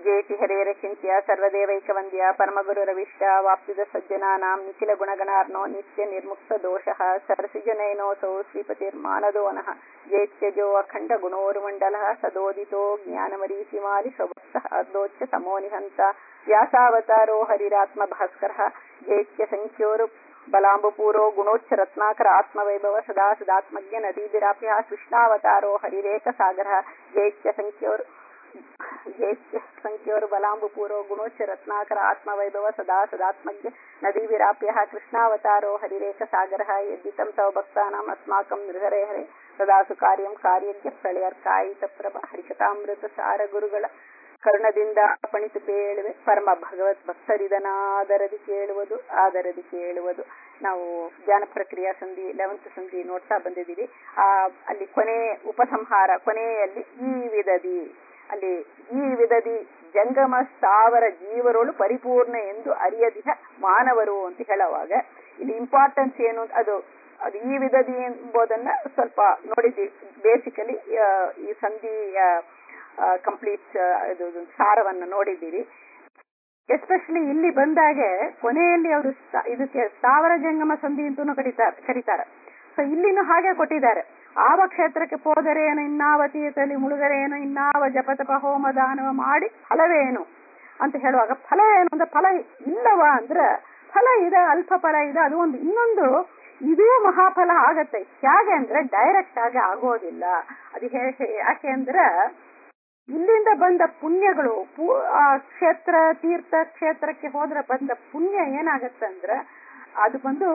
ಜೇತಿ ಹರೇರಚಿಂತ್ಯ ಸರ್ವದೇವೈಕವಂದ್ಯ ಪರಮಗುರುರವಿಷ್ಟ ವಾಪ್ತಿದ ಸಜ್ಜನಾನಾಂ ನಿಖಿಲ ಗುಣಗಣಾರ್ನೋ ನಿತ್ಯ ನಿರ್ಮುಕ್ತ ದೋಷಃ ಸರಸಿಜನೈನೋಸೌ ಶ್ರೀಪತಿರ್ಮಾನದೋ ನಃ ಜೇತ್ಯಜೋ ಅಖಂಡ ಗುಣೋರ್ಮಂಡಲಃ ಸದೋದಿತೋ ಜ್ಞಾನಮರೀಚಿಮಾಲಿ ಸ್ವಭಕ್ತಃ ಅರ್ಧೋಚ್ಚ ತಮೋ ನಿಹಂತ ವ್ಯಾಸಾವತಾರೋ ಹರಿರಾತ್ಮ ಭಾಸ್ಕರಃ ಜೇತ್ಯ ಸಂಖ್ಯೋರು ಬಲಾಂಬಪೂರೋ ಗುಣೋಚ್ಚ ರತ್ನಾಕರ ಆತ್ಮವೈಭವ ಸದಾ ಸದಾತ್ಮಜ್ಞ ನದೀಭಿರಾಪ್ಯ ಕೃಷ್ಣಾವತಾರೋ ಹರಿರೇಕ ಸಾಗರ ಜೇತ್ಯ ಸಂಖ್ಯೋರು ಜೇತ್ಯ ಸಂಖ್ಯೋರು ಬಲಾಂಬಪೂರೋ ಗುಣೋಚ್ಚ ರತ್ನಾಕರ ಆತ್ಮವೈಭವ ಸದಾ ಸದಾತ್ಮಜ್ಞ ನದೀಭಿರಾಪ್ಯ ಕೃಷ್ಣಾವತಾರೋ ಹರಿರೇಕ ಸಾಗರ ಯದ್ದಿತಂ ತವ ಭಕ್ತಾನಾಂ ಅಸ್ಮಾಕಂ ನೃಹರೇ ಹರೆ ಸದಾಸು ಕಾರ್ಯಂ ಕಾರ್ಯಜ್ಞ ಪ್ರಳಯರ್ಕಾಯಿತ ಪ್ರಭ ಹರಿಕಥಾಮೃತ ಸಾರ ಗುರುಗಳ ಕರ್ಣದಿಂದ ಪಣಿತು ಕೇಳುವೆ ಪರಮ ಭಗವತ್ ಭಕ್ತರಿದನಾದರದಿ ಕೇಳುವುದು ಆದರದಿ ಕೇಳುವುದು ನಾವು ಧ್ಯಾನ ಪ್ರಕ್ರಿಯಾ ಸಂಧಿ ಲೆವೆಂತ್ ಸಂಧಿ ನೋಡ್ತಾ ಬಂದಿದ್ದೀವಿ ಆ ಅಲ್ಲಿ ಕೊನೆ ಉಪಸಂಹಾರ ಕೊನೆಯಲ್ಲಿ ಈ ವಿಧದಿ ಅಲ್ಲಿ ಈ ವಿಧದಿ ಜಂಗಮ ಸ್ಥಾವರ ಜೀವರೋಳು ಪರಿಪೂರ್ಣ ಎಂದು ಅರಿಯದಿಹ ಮಾನವರು ಅಂತ ಹೇಳುವಾಗ ಇಲ್ಲಿ ಇಂಪಾರ್ಟೆನ್ಸ್ ಏನು ಅದು ಅದು ಈ ವಿಧದಿ ಎಂಬುದನ್ನ ಸ್ವಲ್ಪ ನೋಡಿದ್ವಿ ಬೇಸಿಕಲಿ ಈ ಸಂಧಿಯ ಕಂಪ್ಲೀಟ್ ಇದು ಸಾರವನ್ನು ನೋಡಿದ್ದೀವಿ ಎಸ್ಪೆಷಲಿ ಇಲ್ಲಿ ಬಂದಾಗೆ ಕೊನೆಯಲ್ಲಿ ಅವರು ಇದಕ್ಕೆ ಸ್ಥಾವರ ಜಂಗಮ ಸಂಧಿ ಅಂತೂ ಕರೀತಾರೆ ಕರೀತಾರೆ ಸೊ ಇಲ್ಲಿನೂ ಹಾಗೆ ಕೊಟ್ಟಿದ್ದಾರೆ ಆವ ಕ್ಷೇತ್ರಕ್ಕೆ ಹೋದರೇನು ಇನ್ನಾವ ತೀರ್ಥದಲ್ಲಿ ಮುಳುಗರೇನು ಇನ್ನಾವ ಜಪತಪ ಹೋಮ ದಾನವ ಮಾಡಿ ಫಲವೇನು ಅಂತ ಹೇಳುವಾಗ ಫಲ ಏನು ಅಂದ್ರೆ ಫಲ ಇಲ್ಲವಾ ಅಂದ್ರೆ ಫಲ ಇದೆ ಅಲ್ಪ ಫಲ ಇದೆ ಅದು ಒಂದು ಇನ್ನೊಂದು ಇದೂ ಮಹಾಫಲ ಆಗತ್ತೆ ಹೇಗೆ ಅಂದ್ರೆ ಡೈರೆಕ್ಟ್ ಆಗಿ ಆಗೋದಿಲ್ಲ ಅದು ಯಾಕೆ ಅಂದ್ರೆ ಇಲ್ಲಿಂದ ಬಂದ ಪುಣ್ಯಗಳು ಕ್ಷೇತ್ರ ತೀರ್ಥ ಕ್ಷೇತ್ರಕ್ಕೆ ಹೋದ್ರೆ ಬಂದ ಪುಣ್ಯ ಏನಾಗತ್ತೆ ಅಂದ್ರೆ ಅದು ಬಂದು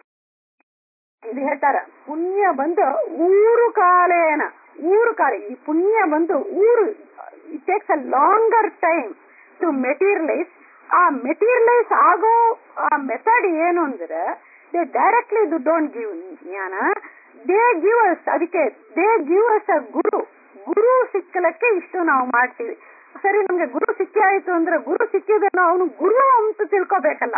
ಇದು ಹೇಳ್ತಾರ ಪುಣ್ಯ ಬಂದು ಊರು ಕಾಲೇನ ಊರು ಕಾಲ ಈ ಪುಣ್ಯ ಬಂದು ಊರು it takes a longer time to materialise ಆ ಮೆಟೀರಿಯಲೈಸ್ ಆಗೋ ಆ ಮೆಥಡ್ ಏನು ಅಂದ್ರೆ they directly do don't give ಜ್ಞಾನ ದೇ ಗಿವ್ ಅಸ್ ಅದಕ್ಕೆ they give us a guru ಗುರು ಸಿಕ್ಕಲಕ್ಕೆ ಇಷ್ಟು ನಾವು ಮಾಡ್ತೀವಿ ಸರಿ ನಮ್ಗೆ ಗುರು ಸಿಕ್ಕಿ ಆಯ್ತು ಅಂದ್ರೆ ಗುರು ಸಿಕ್ಕಿದ್ರೆ ಅವನು ಗುರು ಅಂತ ತಿಳ್ಕೊಬೇಕಲ್ಲ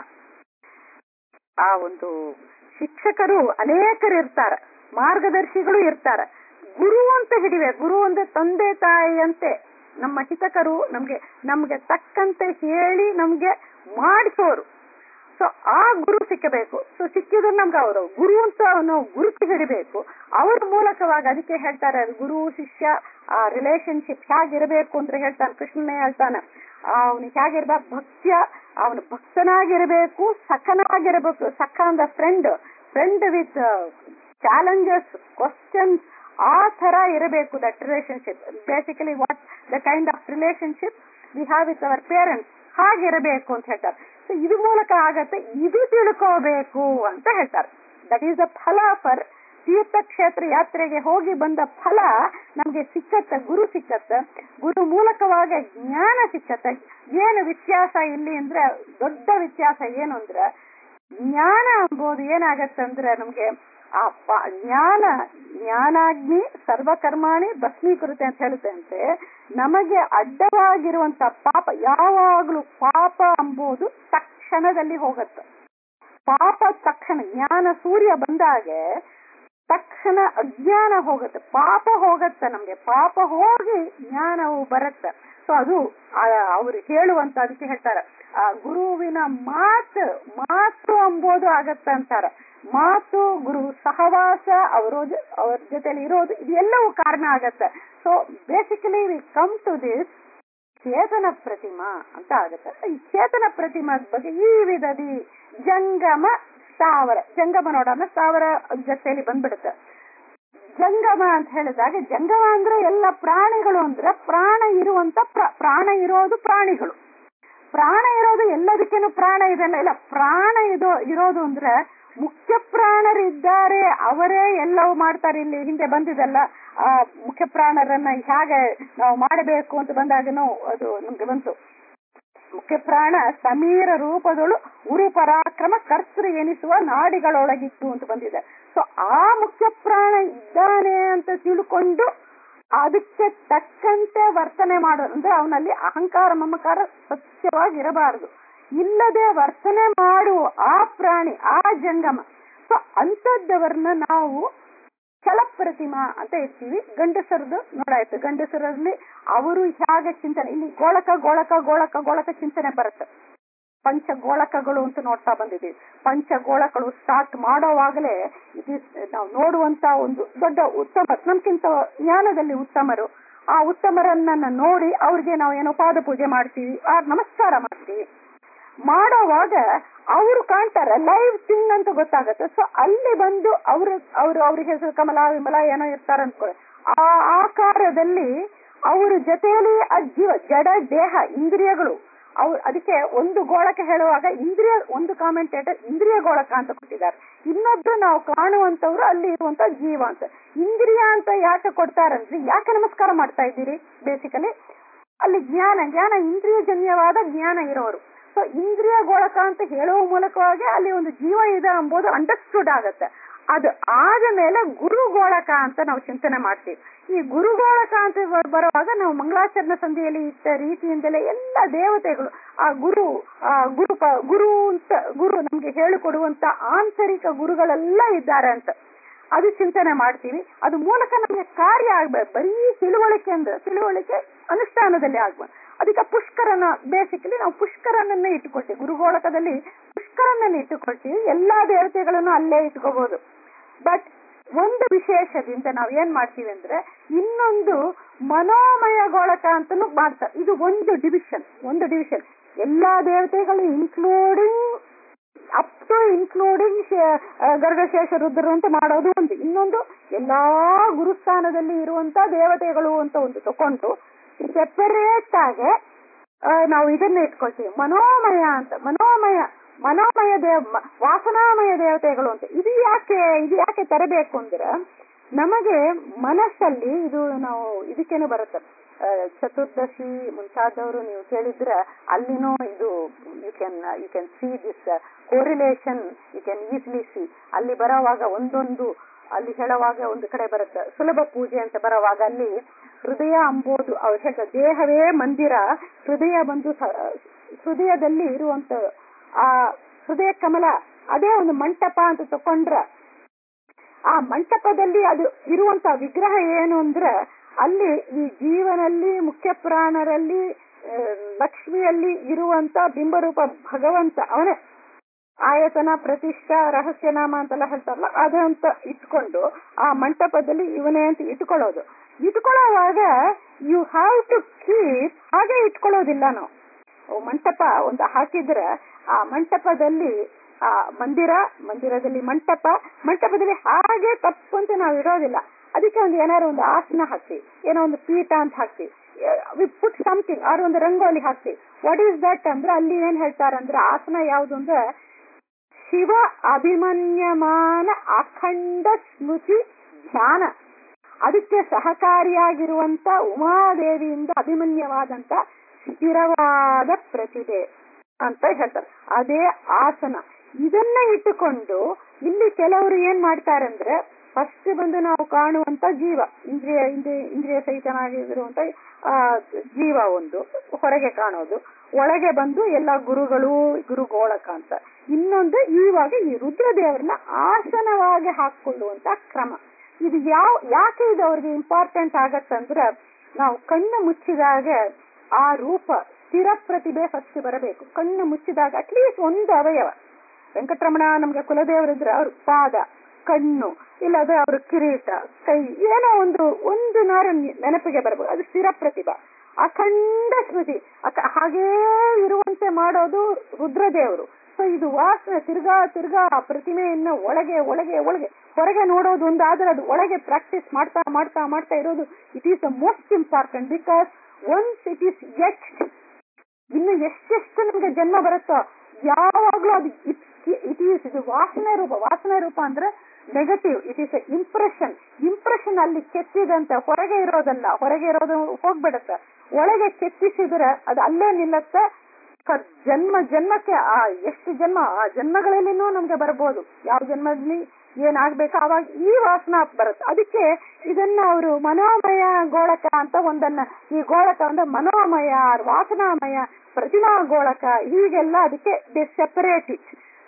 ಆ ಒಂದು ಶಿಕ್ಷಕರು ಅನೇಕರು ಇರ್ತಾರೆ ಮಾರ್ಗದರ್ಶಿಗಳು ಇರ್ತಾರೆ ಗುರು ಅಂತ ಹಿಡಿವೆ ಗುರು ಅಂದ್ರೆ ತಂದೆ ತಾಯಿ ಅಂತೆ ನಮ್ಮ ಹಿತಕರು ನಮ್ಗೆ ನಮ್ಗೆ ತಕ್ಕಂತೆ ಹೇಳಿ ನಮ್ಗೆ ಮಾಡಿಸೋರು ಸೊ ಆ ಗುರು ಸಿಕ್ಕಬೇಕು ಸೊ ಸಿಕ್ಕಿದ್ರೆ ನಮ್ಗೆ ಅವರು ಗುರು ಅಂತ ನಾವು ಗುರುತು ಹಿಡಿಬೇಕು ಅವ್ರ ಮೂಲಕವಾಗಿ ಅದಕ್ಕೆ ಹೇಳ್ತಾರೆ ಗುರು ಶಿಷ್ಯ ಆ ರಿಲೇಶನ್ಶಿಪ್ ಹೇಗಿರಬೇಕು ಅಂತ ಹೇಳ್ತಾನೆ ಕೃಷ್ಣನೇ ಹೇಳ್ತಾನೆ ಅವನಿಗೆ ಹೇಗಿರ್ಬೇಕು ಭಕ್ತ್ಯ ಅವನು ಭಕ್ತನಾಗಿರ್ಬೇಕು ಸಖನಾಗಿರ್ಬೇಕು ಸಖ ಅಂದ friend friend with challenges questions ಆ ತರ ಇರಬೇಕು that relationship basically what the kind of relationship we have with our parents ಹಾಗಿರಬೇಕು ಅಂತ ಹೇಳ್ತಾರೆ ಸೊ ಇದು ಮೂಲಕ ಆಗತ್ತೆ ಇದು ತಿಳ್ಕೋಬೇಕು ಅಂತ ಹೇಳ್ತಾರೆ ದಟ್ ಈಸ್ ದ ಫಲ ಫರ್ ತೀರ್ಥಕ್ಷೇತ್ರ ಯಾತ್ರೆಗೆ ಹೋಗಿ ಬಂದ ಫಲ ನಮ್ಗೆ ಸಿಕ್ಕತ್ತ ಗುರು ಸಿಕ್ಕತ್ತ ಗುರು ಮೂಲಕವಾಗಿ ಜ್ಞಾನ ಸಿಕ್ಕತ್ತ ಏನು ವ್ಯತ್ಯಾಸ ಇಲ್ಲಿ ಅಂದ್ರೆ ದೊಡ್ಡ ವ್ಯತ್ಯಾಸ ಏನು ಅಂದ್ರೆ ಜ್ಞಾನ ಎಂಬುದು ಏನಾಗತ್ತಂದ್ರೆ ನಮ್ಗೆ ಆ ಜ್ಞಾನ ಜ್ಞಾನಾಗ್ನಿ ಸರ್ವಕರ್ಮಾಣಿ ಭಸ್ಮೀಕೃತೆ ಅಂತ ಹೇಳುತ್ತೆ ಅಂತೆ ನಮಗೆ ಅಡ್ಡವಾಗಿರುವಂತ ಪಾಪ ಯಾವಾಗ್ಲೂ ಪಾಪ ಎಂಬುದು ತಕ್ಷಣದಲ್ಲಿ ಹೋಗತ್ತೆ ಪಾಪ ತಕ್ಷಣ ಜ್ಞಾನ ಸೂರ್ಯ ಬಂದಾಗೆ ತಕ್ಷಣ ಅಜ್ಞಾನ ಹೋಗುತ್ತೆ ಪಾಪ ಹೋಗತ್ತೆ ನಮ್ಗೆ ಪಾಪ ಹೋಗಿ ಜ್ಞಾನವು ಬರುತ್ತೆ ಸೊ ಅದು ಅವರು ಹೇಳುವಂತ ಅದಕ್ಕೆ ಹೇಳ್ತಾರೆ ಆ ಗುರುವಿನ ಮಾತು ಮಾತು ಎಂಬುದು ಆಗತ್ತ ಅಂತಾರೆ ಮಾತು ಗುರು ಸಹವಾಸ ಅವರ ಅವ್ರ ಜೊತೆಲಿ ಇರೋದು ಇದೆಲ್ಲವೂ ಕಾರಣ ಆಗತ್ತೆ so basically we come to this ಚೇತನ ಪ್ರತಿಮಾ ಅಂತ ಆಗತ್ತೆ ಈ ಚೇತನ ಪ್ರತಿಮಾ ಬಗ್ಗೆ ಈ ವಿಧದಿ ಜಂಗಮ ಸ್ಥಾವರ ಜಂಗಮ ನೋಡೋಣ ಸ್ಥಾವರ ಜೊತೆಯಲ್ಲಿ ಬಂದ್ಬಿಡುತ್ತೆ ಜಂಗಮ ಅಂತ ಹೇಳಿದಾಗ ಜಂಗಮ ಅಂದ್ರೆ ಎಲ್ಲ ಪ್ರಾಣಿಗಳು ಅಂದ್ರೆ ಪ್ರಾಣ ಇರುವಂತ ಪ್ರಾಣ ಇರೋದು ಪ್ರಾಣಿಗಳು ಪ್ರಾಣ ಇರೋದು ಎಲ್ಲದಕ್ಕೇನು ಪ್ರಾಣ ಇದೆಲ್ಲ ಇಲ್ಲ ಪ್ರಾಣ ಇದು ಇರೋದು ಅಂದ್ರೆ ಮುಖ್ಯ ಪ್ರಾಣರಿದ್ದಾರೆ ಅವರೇ ಎಲ್ಲವೂ ಮಾಡ್ತಾರೆ ಇಲ್ಲಿ ಹಿಂದೆ ಬಂದಿದಲ್ಲ ಆ ಮುಖ್ಯ ಪ್ರಾಣರನ್ನ ಹೇಗೆ ನಾವು ಮಾಡಬೇಕು ಅಂತ ಬಂದಾಗನು ಅದು ನಮ್ಗೆ ಬಂತು ಮುಖ್ಯ ಪ್ರಾಣ ಸಮೀರ ರೂಪದಳು ಉರು ಪರಾಕ್ರಮ ಕರ್ತೃ ಎನಿಸುವ ನಾಡಿಗಳೊಳಗಿತ್ತು ಅಂತ ಬಂದಿದೆ ಸೊ ಆ ಮುಖ್ಯ ಪ್ರಾಣ ಇದ್ದಾನೆ ಅಂತ ತಿಳ್ಕೊಂಡು ಅದಕ್ಕೆ ತಕ್ಕಂತೆ ವರ್ತನೆ ಮಾಡೋದು ಅಂದ್ರೆ ಅವನಲ್ಲಿ ಅಹಂಕಾರ ಮಮಕಾರ ಸತ್ಯವಾಗಿರಬಾರದು ಇಲ್ಲದೆ ವರ್ತನೆ ಮಾಡುವ ಆ ಪ್ರಾಣಿ ಆ ಜಂಗಮ ಸೊ ಅಂತದ್ದವರನ್ನ ನಾವು ಚಲ ಪ್ರತಿಮಾ ಅಂತ ಇರ್ತೀವಿ ಗಂಡಸರದು ನೋಡಾಯ್ತು ಗಂಡಸರಲ್ಲಿ ಅವರು ಹೇಗೆ ಚಿಂತನೆ ಇಲ್ಲಿ ಗೋಳಕ ಗೋಳಕ ಗೋಳಕ ಗೋಳಕ ಚಿಂತನೆ ಬರುತ್ತೆ ಪಂಚಗೋಳಕಗಳು ಅಂತ ನೋಡ್ತಾ ಬಂದಿದ್ದೀವಿ ಪಂಚಗೋಳಕಗಳು ಸ್ಟಾರ್ಟ್ ಮಾಡೋವಾಗಲೇ ಇದು ನಾವು ನೋಡುವಂತ ಒಂದು ದೊಡ್ಡ ಉತ್ತಮ ನಮ್ಗಿಂತ ಜ್ಞಾನದಲ್ಲಿ ಉತ್ತಮರು ಆ ಉತ್ತಮರನ್ನ ನೋಡಿ ಅವ್ರಿಗೆ ನಾವು ಏನೋ ಪಾದ ಪೂಜೆ ಮಾಡ್ತೀವಿ ಆ ನಮಸ್ಕಾರ ಮಾಡ್ತೀವಿ ಮಾಡೋವಾಗ ಅವರು ಕಾಣ್ತಾರೆ ಲೈವ್ ಥಿಂಗ್ ಅಂತ ಗೊತ್ತಾಗತ್ತೆ ಸೊ ಅಲ್ಲಿ ಬಂದು ಅವರು ಅವರು ಅವ್ರಿಗೆ ಹೆಸರು ಕಮಲ ವಿಮಲ ಏನೋ ಇರ್ತಾರ ಅನ್ಕೊಳ್ಳಿ ಆ ಆಕಾರದಲ್ಲಿ ಅವ್ರ ಜೊತೆಯಲ್ಲಿ ಆ ಜೀವ ಜಡ ದೇಹ ಇಂದ್ರಿಯಗಳು ಅವ್ರು ಅದಕ್ಕೆ ಒಂದು ಗೋಳಕ ಹೇಳುವಾಗ ಇಂದ್ರಿಯ ಒಂದು ಕಾಮೆಂಟೇಟರ್ ಇಂದ್ರಿಯ ಗೋಳಕ ಅಂತ ಕೊಟ್ಟಿದ್ದಾರೆ ಇನ್ನೊಬ್ರು ನಾವು ಕಾಣುವಂತವ್ರು ಅಲ್ಲಿ ಇರುವಂತ ಜೀವ ಅಂತ ಇಂದ್ರಿಯ ಅಂತ ಯಾಕೆ ಕೊಡ್ತಾರಂದ್ರೆ ಯಾಕೆ ನಮಸ್ಕಾರ ಮಾಡ್ತಾ ಇದ್ದೀರಿ ಬೇಸಿಕಲಿ ಅಲ್ಲಿ ಜ್ಞಾನ ಜ್ಞಾನ ಇಂದ್ರಿಯ ಜನ್ಯವಾದ ಜ್ಞಾನ ಇರೋರು ಸೊ ಇಂದ್ರಿಯ ಗೋಳಕ ಅಂತ ಹೇಳುವ ಮೂಲಕವಾಗಿ ಅಲ್ಲಿ ಒಂದು ಜೀವ ಇದೆ ಎಂಬುದು ಅಂಡರ್ಸ್ಟುಡ್ ಆಗತ್ತೆ ಅದು ಆದ ಮೇಲೆ ಗುರುಗೋಳಕ ಅಂತ ನಾವು ಚಿಂತನೆ ಮಾಡ್ತೀವಿ ಈ ಗುರುಗೋಳಕ ಅಂತ ಬ- ಬರುವಾಗ ನಾವು ಮಂಗಳಾಚರಣ ಸಂಧಿಯಲ್ಲಿ ಇಟ್ಟ ರೀತಿಯಿಂದಲೇ ಎಲ್ಲ ದೇವತೆಗಳು ಆ ಗುರು ಆ ಗುರು ಪ- ಗುರು ಅಂತ ಗುರು ನಮ್ಗೆ ಹೇಳಿಕೊಡುವಂತ ಆಂತರಿಕ ಗುರುಗಳೆಲ್ಲ ಇದ್ದಾರೆ ಅಂತ ಅದು ಚಿಂತನೆ ಮಾಡ್ತೀವಿ ಅದು ಮೂಲಕ ನಮಗೆ ಕಾರ್ಯ ಆಗ್ಬೇಕು ಬರೀ ತಿಳುವಳಿಕೆ ಅಂದ್ರೆ ತಿಳುವಳಿಕೆ ಅನುಷ್ಠಾನದಲ್ಲಿ ಆಗ್ಬೇಕು ಅದಕ್ಕೆ ಪುಷ್ಕರನ ಬೇಸಿಕಲಿ ನಾವು ಪುಷ್ಕರನನ್ನ ಇಟ್ಟುಕೊಳ್ತೀವಿ ಗುರುಗೋಳಕದಲ್ಲಿ ಪುಷ್ಕರನನ್ನ ಇಟ್ಟುಕೊಳ್ತೀವಿ ಎಲ್ಲಾ ದೇವತೆಗಳನ್ನು ಅಲ್ಲೇ ಇಟ್ಕೋಬಹುದು ಬಟ್ ಒಂದು ವಿಶೇಷದಿಂದ ನಾವು ಏನ್ ಮಾಡ್ತೀವಿ ಅಂದ್ರೆ ಇನ್ನೊಂದು ಮನೋಮಯ ಗೋಳಕ ಅಂತಲೂ ಮಾಡ್ತಾರೆ ಇದು ಒಂದು ಡಿವಿಷನ್ ಒಂದು ಡಿವಿಷನ್ ಎಲ್ಲಾ ದೇವತೆಗಳು ಇನ್ಕ್ಲೂಡಿಂಗ್ ಅಪ್ ಟು ಇನ್ಕ್ಲೂಡಿಂಗ್ ಗರ್ಗಶೇಷ ರುದ್ರ ಅಂತ ಮಾಡೋದು ಒಂದು ಇನ್ನೊಂದು ಎಲ್ಲಾ ಗುರುಸ್ಥಾನದಲ್ಲಿ ಇರುವಂತ ದೇವತೆಗಳು ಅಂತ ಒಂದು ತಕೊಂಡು ಸೆಪರೇಟ್ ಆಗಿ ಆ, ನಾವು ಇದನ್ನ ಇಟ್ಕೊಳ್ತೀವಿ ಮನೋಮಯ ಅಂತ ಮನೋಮಯ ಮನೋಮಯ ದೇವ ಮ- ವಾಸನಾಮಯ ದೇವತೆಗಳು ಅಂತ ಇದು ಯಾಕೆ ಇದು ಯಾಕೆ ತರಬೇಕು ಅಂದ್ರೆ ನಮಗೆ ಮನಸ್ಸಲ್ಲಿ ಇದು ನಾವು ಇದಕ್ಕೇನು ಬರುತ್ತೆ ಆ, ಚತುರ್ದಶಿ ಮುಂತಾದವರು ನೀವು ಕೇಳಿದ್ರೆ ಅಲ್ಲಿನೂ ಇದು you can you can see this correlation you can easily see ಅಲ್ಲಿ ಬರೋವಾಗ ಒಂದೊಂದು ಅಲ್ಲಿ ಹೇಳುವಾಗ ಒಂದು ಕಡೆ ಬರುತ್ತೆ ಸುಲಭ ಪೂಜೆ ಅಂತ ಬರೋವಾಗ ಅಲ್ಲಿ ಹೃದಯ ಅಂಬೋದು ಅವ್ರು ಹೇಳ ದೇಹವೇ ಮಂದಿರ ಹೃದಯ ಬಂದು ಸ- ಹೃದಯದಲ್ಲಿ ಇರುವಂತ ಆ ಹೃದಯ ಕಮಲ ಅದೇ ಒಂದು ಮಂಟಪ ಅಂತ ತಕೊಂಡ್ರ ಆ ಮಂಟಪದಲ್ಲಿ ಅದು ಇರುವಂತ ವಿಗ್ರಹ ಏನು ಅಂದ್ರೆ ಅಲ್ಲಿ ಈ ಜೀವನಲ್ಲಿ ಮುಖ್ಯ ಪ್ರಾಣರಲ್ಲಿ ಆ, ಲಕ್ಷ್ಮಿಯಲ್ಲಿ ಇರುವಂತ ಬಿಂಬರೂಪ ಭಗವಂತ ಅವನೇ ಆಯತನ ಪ್ರತಿಷ್ಠಾ ರಹಸ್ಯನಾಮ ಅಂತೆಲ್ಲ ಹೇಳ್ತಾರಲ್ಲ ಅದಂತ ಇಟ್ಕೊಂಡು ಆ ಮಂಟಪದಲ್ಲಿ ಇವನೇ ಅಂತ ಇಟ್ಕೊಳ್ಳೋದು ಇಟ್ಕೊಳ್ಳೋವಾಗ ಯು ಹ್ಯಾವ್ ಟು ಕೀಪ್ ಹಾಗೆ ಇಟ್ಕೊಳ್ಳೋದಿಲ್ಲ ನಾವು ಅವು ಮಂಟಪ ಒಂದು ಹಾಕಿದ್ರೆ ಆ ಮಂಟಪದಲ್ಲಿ ಆ ಮಂದಿರ ಮಂದಿರದಲ್ಲಿ ಮಂಟಪ ಮಂಟಪದಲ್ಲಿ ಹಾಗೆ ತಪ್ಪು ಅಂತ ನಾವು ಇರೋದಿಲ್ಲ ಅದಕ್ಕೆ ಒಂದು ಏನಾದ್ರು ಒಂದು ಆಸನ ಹಾಕ್ತೀವಿ ಏನೋ ಒಂದು ಪೀಠ ಅಂತ ಹಾಕ್ತೀವಿ ವಿ ಪುಟ್ ಸಮಥಿಂಗ್ ಆರ್ ಒಂದು ರಂಗೋಲಿ ಹಾಕ್ತೀವಿ ವಾಟ್ ಈಸ್ ದಟ್ ಅಂದ್ರೆ ಅಲ್ಲಿ ಏನ್ ಹೇಳ್ತಾರಂದ್ರೆ ಆಸನ ಯಾವುದು ಅಂದ್ರೆ ಶಿವ ಅಭಿಮನ್ಯಮಾನ ಅಖಂಡ ಸ್ಮೃತಿ ಧ್ಯಾನ ಅದಕ್ಕೆ ಸಹಕಾರಿಯಾಗಿರುವಂತ ಉಮಾದೇವಿಯಿಂದ ಅಭಿಮನ್ಯವಾದಂತ ಸ್ಥಿರವಾದ ಪ್ರತಿಭೆ ಅಂತ ಹೇಳ್ತಾರೆ ಅದೇ ಆಸನ ಇದನ್ನ ಇಟ್ಟುಕೊಂಡು ಇಲ್ಲಿ ಕೆಲವರು ಏನ್ ಮಾಡ್ತಾರಂದ್ರೆ ಫಸ್ಟ್ ಬಂದು ನಾವು ಕಾಣುವಂತ ಜೀವ ಇಂದ್ರಿಯ ಇಂದ್ರಿಯ ಇಂದ್ರಿಯ ಸಹಿತನಾಗಿರುವಂತ ಆ ಜೀವ ಒಂದು ಹೊರಗೆ ಕಾಣೋದು ಒಳಗೆ ಬಂದು ಎಲ್ಲ ಗುರುಗಳು ಗುರುಗೋಳಕ ಅಂತ ಇನ್ನೊಂದು ಈವಾಗ ಈ ರುದ್ರದೇವರನ್ನ ಆಸನವಾಗಿ ಹಾಕೊಳ್ಳುವಂತ ಕ್ರಮ ಇದು ಯಾವ ಯಾಕೆ ಇದು ಅವ್ರಿಗೆ ಇಂಪಾರ್ಟೆಂಟ್ ಆಗತ್ತಂದ್ರೆ ನಾವು ಕಣ್ಣು ಮುಚ್ಚಿದಾಗ ಆ ರೂಪ ಸ್ಥಿರ ಪ್ರತಿಭೆ ಫಸ್ಟ್ ಬರಬೇಕು ಕಣ್ಣು ಮುಚ್ಚಿದಾಗ ಅಟ್ಲೀಸ್ಟ್ ಒಂದು ಅವಯವ ವೆಂಕಟರಮಣ ನಮ್ಗೆ ಕುಲದೇವರಿದ್ರೆ ಅವ್ರ ಪಾದ ಕಣ್ಣು ಇಲ್ಲದೆ ಅವ್ರ ಕಿರೀಟ ಕೈ ಏನೋ ಒಂದು ಒಂದು ನಾರು ನೆನಪಿಗೆ ಬರಬಹುದು ಅದು ಸ್ಥಿರ ಪ್ರತಿಭಾ ಅಖಂಡ ಸ್ಮೃತಿ ಅಕ ಹಾಗೇ ಇರುವಂತೆ ಮಾಡೋದು ರುದ್ರದೇವರು ಸೊ ಇದು ವಾಸನೆ ತಿರ್ಗಾ ತಿರ್ಗಾ ಆ ಪ್ರತಿಮೆಯನ್ನ ಒಳಗೆ ಒಳಗೆ ಒಳಗೆ ಹೊರಗೆ ನೋಡೋದು ಒಂದಾದ್ರೆ ಅದು ಒಳಗೆ ಪ್ರಾಕ್ಟೀಸ್ ಮಾಡ್ತಾ ಮಾಡ್ತಾ ಮಾಡ್ತಾ ಇರೋದು it is the most important because once it is etched ಇನ್ನು ಎಷ್ಟೆಷ್ಟು ನಮ್ಗೆ ಜನ್ಮ ಬರುತ್ತೋ ಯಾವಾಗ್ಲೂ ಅದು ಇಟ್ ಈಸ್ ಇದು ವಾಸನೆ ರೂಪ ವಾಸನೆ ರೂಪ ಅಂದ್ರೆ negative it is impression impression ಅಲ್ಲಿ ಕೆತ್ತಿದಂತೆ ಹೊರಗೆ ಇರೋದಲ್ಲ ಹೊರಗೆ ಇರೋದು ಹೋಗ್ಬಿಡತ್ತೆ ಒಳಗೆ ಕೆತ್ತಿಸಿದ್ರೆ ಅದು ಅಲ್ಲೇ ನಿಲ್ಲತ್ತೆ ಕ- ಜನ್ಮ ಜನ್ಮಕ್ಕೆ ಆ ಎಷ್ಟು ಜನ್ಮ ಆ ಜನ್ಮಗಳಲ್ಲಿನೂ ನಮ್ಗೆ ಬರ್ಬೋದು ಯಾವ ಜನ್ಮದಲ್ಲಿ ಏನಾಗ್ಬೇಕು ಅವಾಗ ಈ ವಾಸನ ಬರುತ್ತೆ ಅದಕ್ಕೆ ಇದನ್ನ ಅವರು ಮನೋಮಯ ಗೋಳಕ ಅಂತ ಒಂದನ್ನ ಈ ಗೋಳಕ ಅಂದ್ರೆ ಮನೋಮಯ ವಾಸನಾಮಯ ಪ್ರತಿಮಾ ಗೋಳಕ ಹೀಗೆಲ್ಲ ಅದಕ್ಕೆ ದೇ ಸೆಪರೇಟ್ ಇಟ್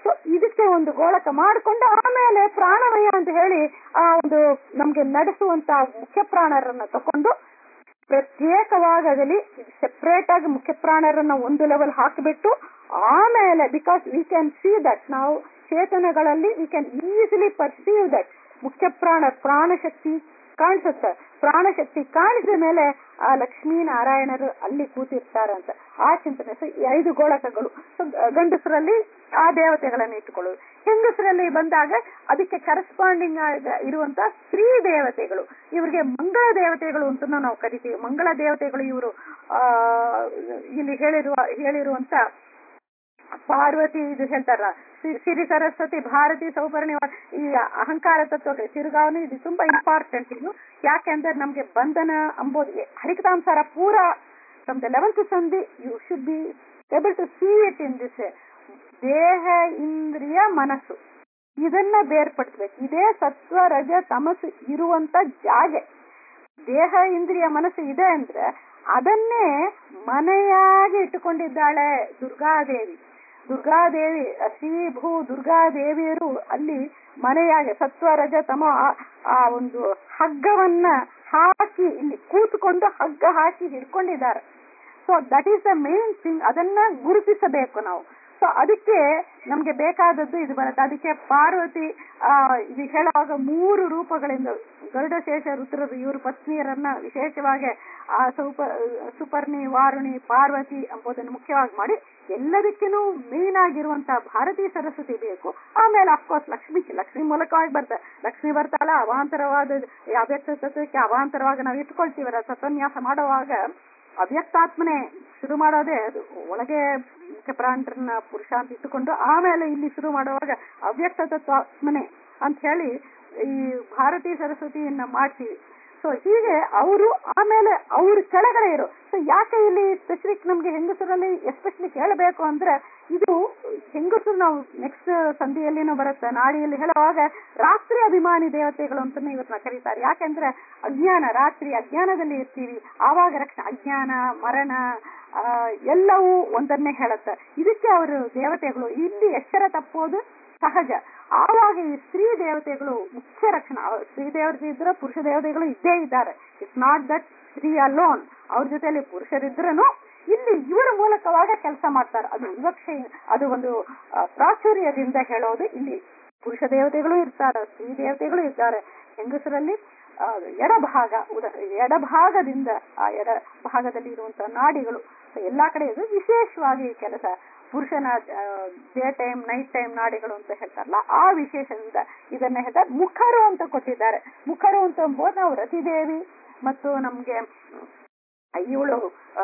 ಸೊ ಇದಕ್ಕೆ ಒಂದು ಗೋಳಕ ಮಾಡಿಕೊಂಡು ಆಮೇಲೆ ಪ್ರಾಣಮಯ ಅಂತ ಹೇಳಿ ಆ ಒಂದು ನಮ್ಗೆ ನಡೆಸುವಂತ ಮುಖ್ಯ ಪ್ರಾಣರನ್ನ ತಕೊಂಡು ಪ್ರತ್ಯೇಕವಾಗಿ ಅದರಲ್ಲಿ ಸೆಪರೇಟ್ ಆಗಿ ಮುಖ್ಯ ಪ್ರಾಣರನ್ನ ಒಂದು ಲೆವೆಲ್ ಹಾಕಿಬಿಟ್ಟು ಆಮೇಲೆ because we can see that ನಾವು ಚೇತನಗಳಲ್ಲಿ we can easily perceive that ಮುಖ್ಯ ಪ್ರಾಣ ಪ್ರಾಣಶಕ್ತಿ ಕಾಣಿಸುತ್ತೆ ಪ್ರಾಣಶಕ್ತಿ ಕಾಣಿಸಿದ ಮೇಲೆ ಆ ಲಕ್ಷ್ಮೀ ನಾರಾಯಣರು ಅಲ್ಲಿ ಕೂತಿರ್ತಾರೆ ಅಂತ ಆ ಚಿಂತನೆ ಸೊ ಈ ಐದು ಗೋಳಕಗಳು ಸೊ ಗಂಡಸರಲ್ಲಿ ಆ ದೇವತೆಗಳನ್ನು ಇಟ್ಟುಕೊಳ್ಳುವುದು ಹೆಂಗಸರಲ್ಲಿ ಬಂದಾಗ ಅದಕ್ಕೆ ಕರೆಸ್ಪಾಂಡಿಂಗ್ ಇರುವಂತ ಸ್ತ್ರೀ ದೇವತೆಗಳು ಇವರಿಗೆ ಮಂಗಳ ದೇವತೆಗಳು ಅಂತ ನಾವು ಕರಿತೀವಿ ಮಂಗಳ ದೇವತೆಗಳು ಇವರು ಆ ಇಲ್ಲಿ ಹೇಳಿರುವ ಹೇಳಿರುವಂತ ಪಾರ್ವತಿ ಇದು ಹೇಳ್ತಾರ ಸಿರಿ ಸರಸ್ವತಿ ಭಾರತಿ ಸೌಪರ್ಣಿ ಈ ಅಹಂಕಾರ ತತ್ವಕ್ಕೆ ತಿರುಗಾವನು ಇದು ತುಂಬಾ ಇಂಪಾರ್ಟೆಂಟ್ ಇದು ಯಾಕೆಂದ್ರೆ ನಮ್ಗೆ ಬಂಧನ ಅಂಬೋದು ಹರಿಕತಾಂಸಾರ ಪೂರ ಫ್ರಮ್ ದ ಲೆವೆಂತ್ ಸಂಧಿ you should be able to see it in this ದೇಹ ಇಂದ್ರಿಯ ಮನಸ್ಸು ಇದನ್ನ ಬೇರ್ಪಡಿಸ್ಬೇಕು ಇದೇ ಸತ್ವ ರಜ ತಮಸ್ಸು ಇರುವಂತ ಜಾಗೆ ದೇಹ ಇಂದ್ರಿಯ ಮನಸ್ಸು ಇದೆ ಅಂದ್ರೆ ಅದನ್ನೇ ಮನೆಯಾಗಿ ಇಟ್ಟುಕೊಂಡಿದ್ದಾಳೆ ದುರ್ಗಾದೇವಿ ದುರ್ಗಾದೇವಿ ಶ್ರೀ ಭೂ ದುರ್ಗಾದೇವಿಯರು ಅಲ್ಲಿ ಮನೆಯಾಗಿ ಸತ್ವ ರಜ ತಮ ಆ ಒಂದು ಹಗ್ಗವನ್ನ ಹಾಕಿ ಇಲ್ಲಿ ಕೂತ್ಕೊಂಡು ಹಗ್ಗ ಹಾಕಿ ಹಿಡ್ಕೊಂಡಿದ್ದಾರೆ so that is the main thing ಅದನ್ನ ಗುರುತಿಸಬೇಕು ನಾವು ಸೊ ಅದಕ್ಕೆ ನಮ್ಗೆ ಬೇಕಾದದ್ದು ಇದು ಬರುತ್ತೆ ಅದಕ್ಕೆ ಪಾರ್ವತಿ ಆ ಇದು ಹೇಳುವಾಗ ಮೂರು ರೂಪಗಳಿಂದ ಗರುಡಶೇಷ ರುದ್ರರು ಇವರು ಪತ್ನಿಯರನ್ನ ವಿಶೇಷವಾಗಿ ಆ ಸೌಪ ಸುಪರ್ಣಿ ವಾರುಣಿ ಪಾರ್ವತಿ ಎಂಬುದನ್ನು ಮುಖ್ಯವಾಗಿ ಮಾಡಿ ಎಲ್ಲದಕ್ಕಿನೂ ಮೇನ್ ಆಗಿರುವಂತಹ ಭಾರತೀಯ ಸರಸ್ವತಿ ಬೇಕು ಆಮೇಲೆ ಅಫ್ಕೋರ್ಸ್ ಲಕ್ಷ್ಮಿ ಲಕ್ಷ್ಮಿ ಮೂಲಕವಾಗಿ ಬರ್ತಾರೆ ಲಕ್ಷ್ಮಿ ಬರ್ತಾಳ ಅವಾಂತರವಾದ ಅವ್ಯಕ್ತ ತತ್ವಕ್ಕೆ ಅವಾಂತರವಾಗಿ ನಾವು ಇಟ್ಕೊಳ್ತೀವಲ್ಲ ಸತ್ವನ್ಯಾಸ ಮಾಡುವಾಗ ಅವ್ಯಕ್ತಾತ್ಮನೆ ಶುರು ಮಾಡೋದೇ ಅದು ಒಳಗೆ ಮುಖ್ಯ ಪ್ರಾಣರನ್ನ ಪುರುಷ ಅಂತ ಇಟ್ಟುಕೊಂಡು ಆಮೇಲೆ ಇಲ್ಲಿ ಶುರು ಮಾಡುವಾಗ ಅವ್ಯಕ್ತ ತತ್ವಾತ್ಮನೆ ಅಂತ ಹೇಳಿ ಈ ಭಾರತೀಯ ಸರಸ್ವತಿಯನ್ನ ಮಾಡ್ತೀವಿ ಸೊ ಹೀಗೆ ಅವರು ಆಮೇಲೆ ಅವ್ರ ಕೆಳಗಡೆ ಇರೋ ಸೊ ಯಾಕೆ ಇಲ್ಲಿ ಸ್ಪೆಸಿಫಿಕ್ ನಮ್ಗೆ ಹೆಂಗಸರಲ್ಲಿ ಎಸ್ಪೆಷಲಿ ಕೇಳಬೇಕು ಅಂದ್ರೆ ಇದು ಹೆಂಗಸರು ನಾವು ನೆಕ್ಸ್ಟ್ ಸಂಧಿಯಲ್ಲಿನೂ ಬರುತ್ತೆ ನಾಡಿಯಲ್ಲಿ ಹೇಳುವಾಗ ರಾತ್ರಿ ಅಭಿಮಾನಿ ದೇವತೆಗಳು ಅಂತಾನೆ ಇವತ್ತನ್ನ ಕರೀತಾರೆ ಯಾಕೆಂದ್ರೆ ಅಜ್ಞಾನ ರಾತ್ರಿ ಅಜ್ಞಾನದಲ್ಲಿ ಇರ್ತೀವಿ ಆವಾಗ ರಕ್ಷಣೆ ಅಜ್ಞಾನ ಮರಣ ಆ ಎಲ್ಲವೂ ಒಂದನ್ನೇ ಹೇಳುತ್ತೆ ಇದಕ್ಕೆ ಅವರು ದೇವತೆಗಳು ಇಲ್ಲಿ ಎಚ್ಚರ ತಪ್ಪೋದು ಸಹಜ ಆವಾಗ ಈ ಸ್ತ್ರೀ ದೇವತೆಗಳು ಮುಖ್ಯ ರಕ್ಷಣೆ ಸ್ತ್ರೀ ದೇವತೆ ಇದ್ರೆ ಪುರುಷ ದೇವತೆಗಳು ಇದ್ದೇ ಇದ್ದಾರೆ ಇಟ್ಸ್ ನಾಟ್ ದಟ್ ಸ್ತ್ರೀ ಅಲೋನ್ ಅವ್ರ ಜೊತೆಯಲ್ಲಿ ಪುರುಷರಿದ್ರೂ ಇಲ್ಲಿ ಇವರ ಮೂಲಕವಾಗ ಕೆಲಸ ಮಾಡ್ತಾರೆ ಅದು ವಿವಕ್ಷೆ ಅದು ಒಂದು ಪ್ರಾಚುರ್ಯದಿಂದ ಹೇಳೋದು ಇಲ್ಲಿ ಪುರುಷ ದೇವತೆಗಳು ಇರ್ತಾರೆ ಸ್ತ್ರೀ ದೇವತೆಗಳು ಇದ್ದಾರೆ ಹೆಂಗಸರಲ್ಲಿ ಎಡಭಾಗ ಉದ ಎಡಭಾಗದಿಂದ ಆ ಎಡ ಭಾಗದಲ್ಲಿ ಇರುವಂತಹ ನಾಡಿಗಳು ಎಲ್ಲಾ ಕಡೆ ಇದು ವಿಶೇಷವಾಗಿ ಕೆಲಸ ಪುರುಷನ ಡೇ ಟೈಮ್ ನೈಟ್ ಟೈಮ್ ನಾಡಿಗಳು ಅಂತ ಹೇಳ್ತಾರಲ್ಲ ಆ ವಿಶೇಷದಿಂದ ಇದನ್ನ ಹೇಳ್ತಾರೆ ಮುಖರು ಅಂತ ಕೊಟ್ಟಿದ್ದಾರೆ ಮುಖರು ಅಂತ ಅಂಬೋದು ನಾವು ರತಿದೇವಿ ಮತ್ತು ನಮ್ಗೆ ಇವಳು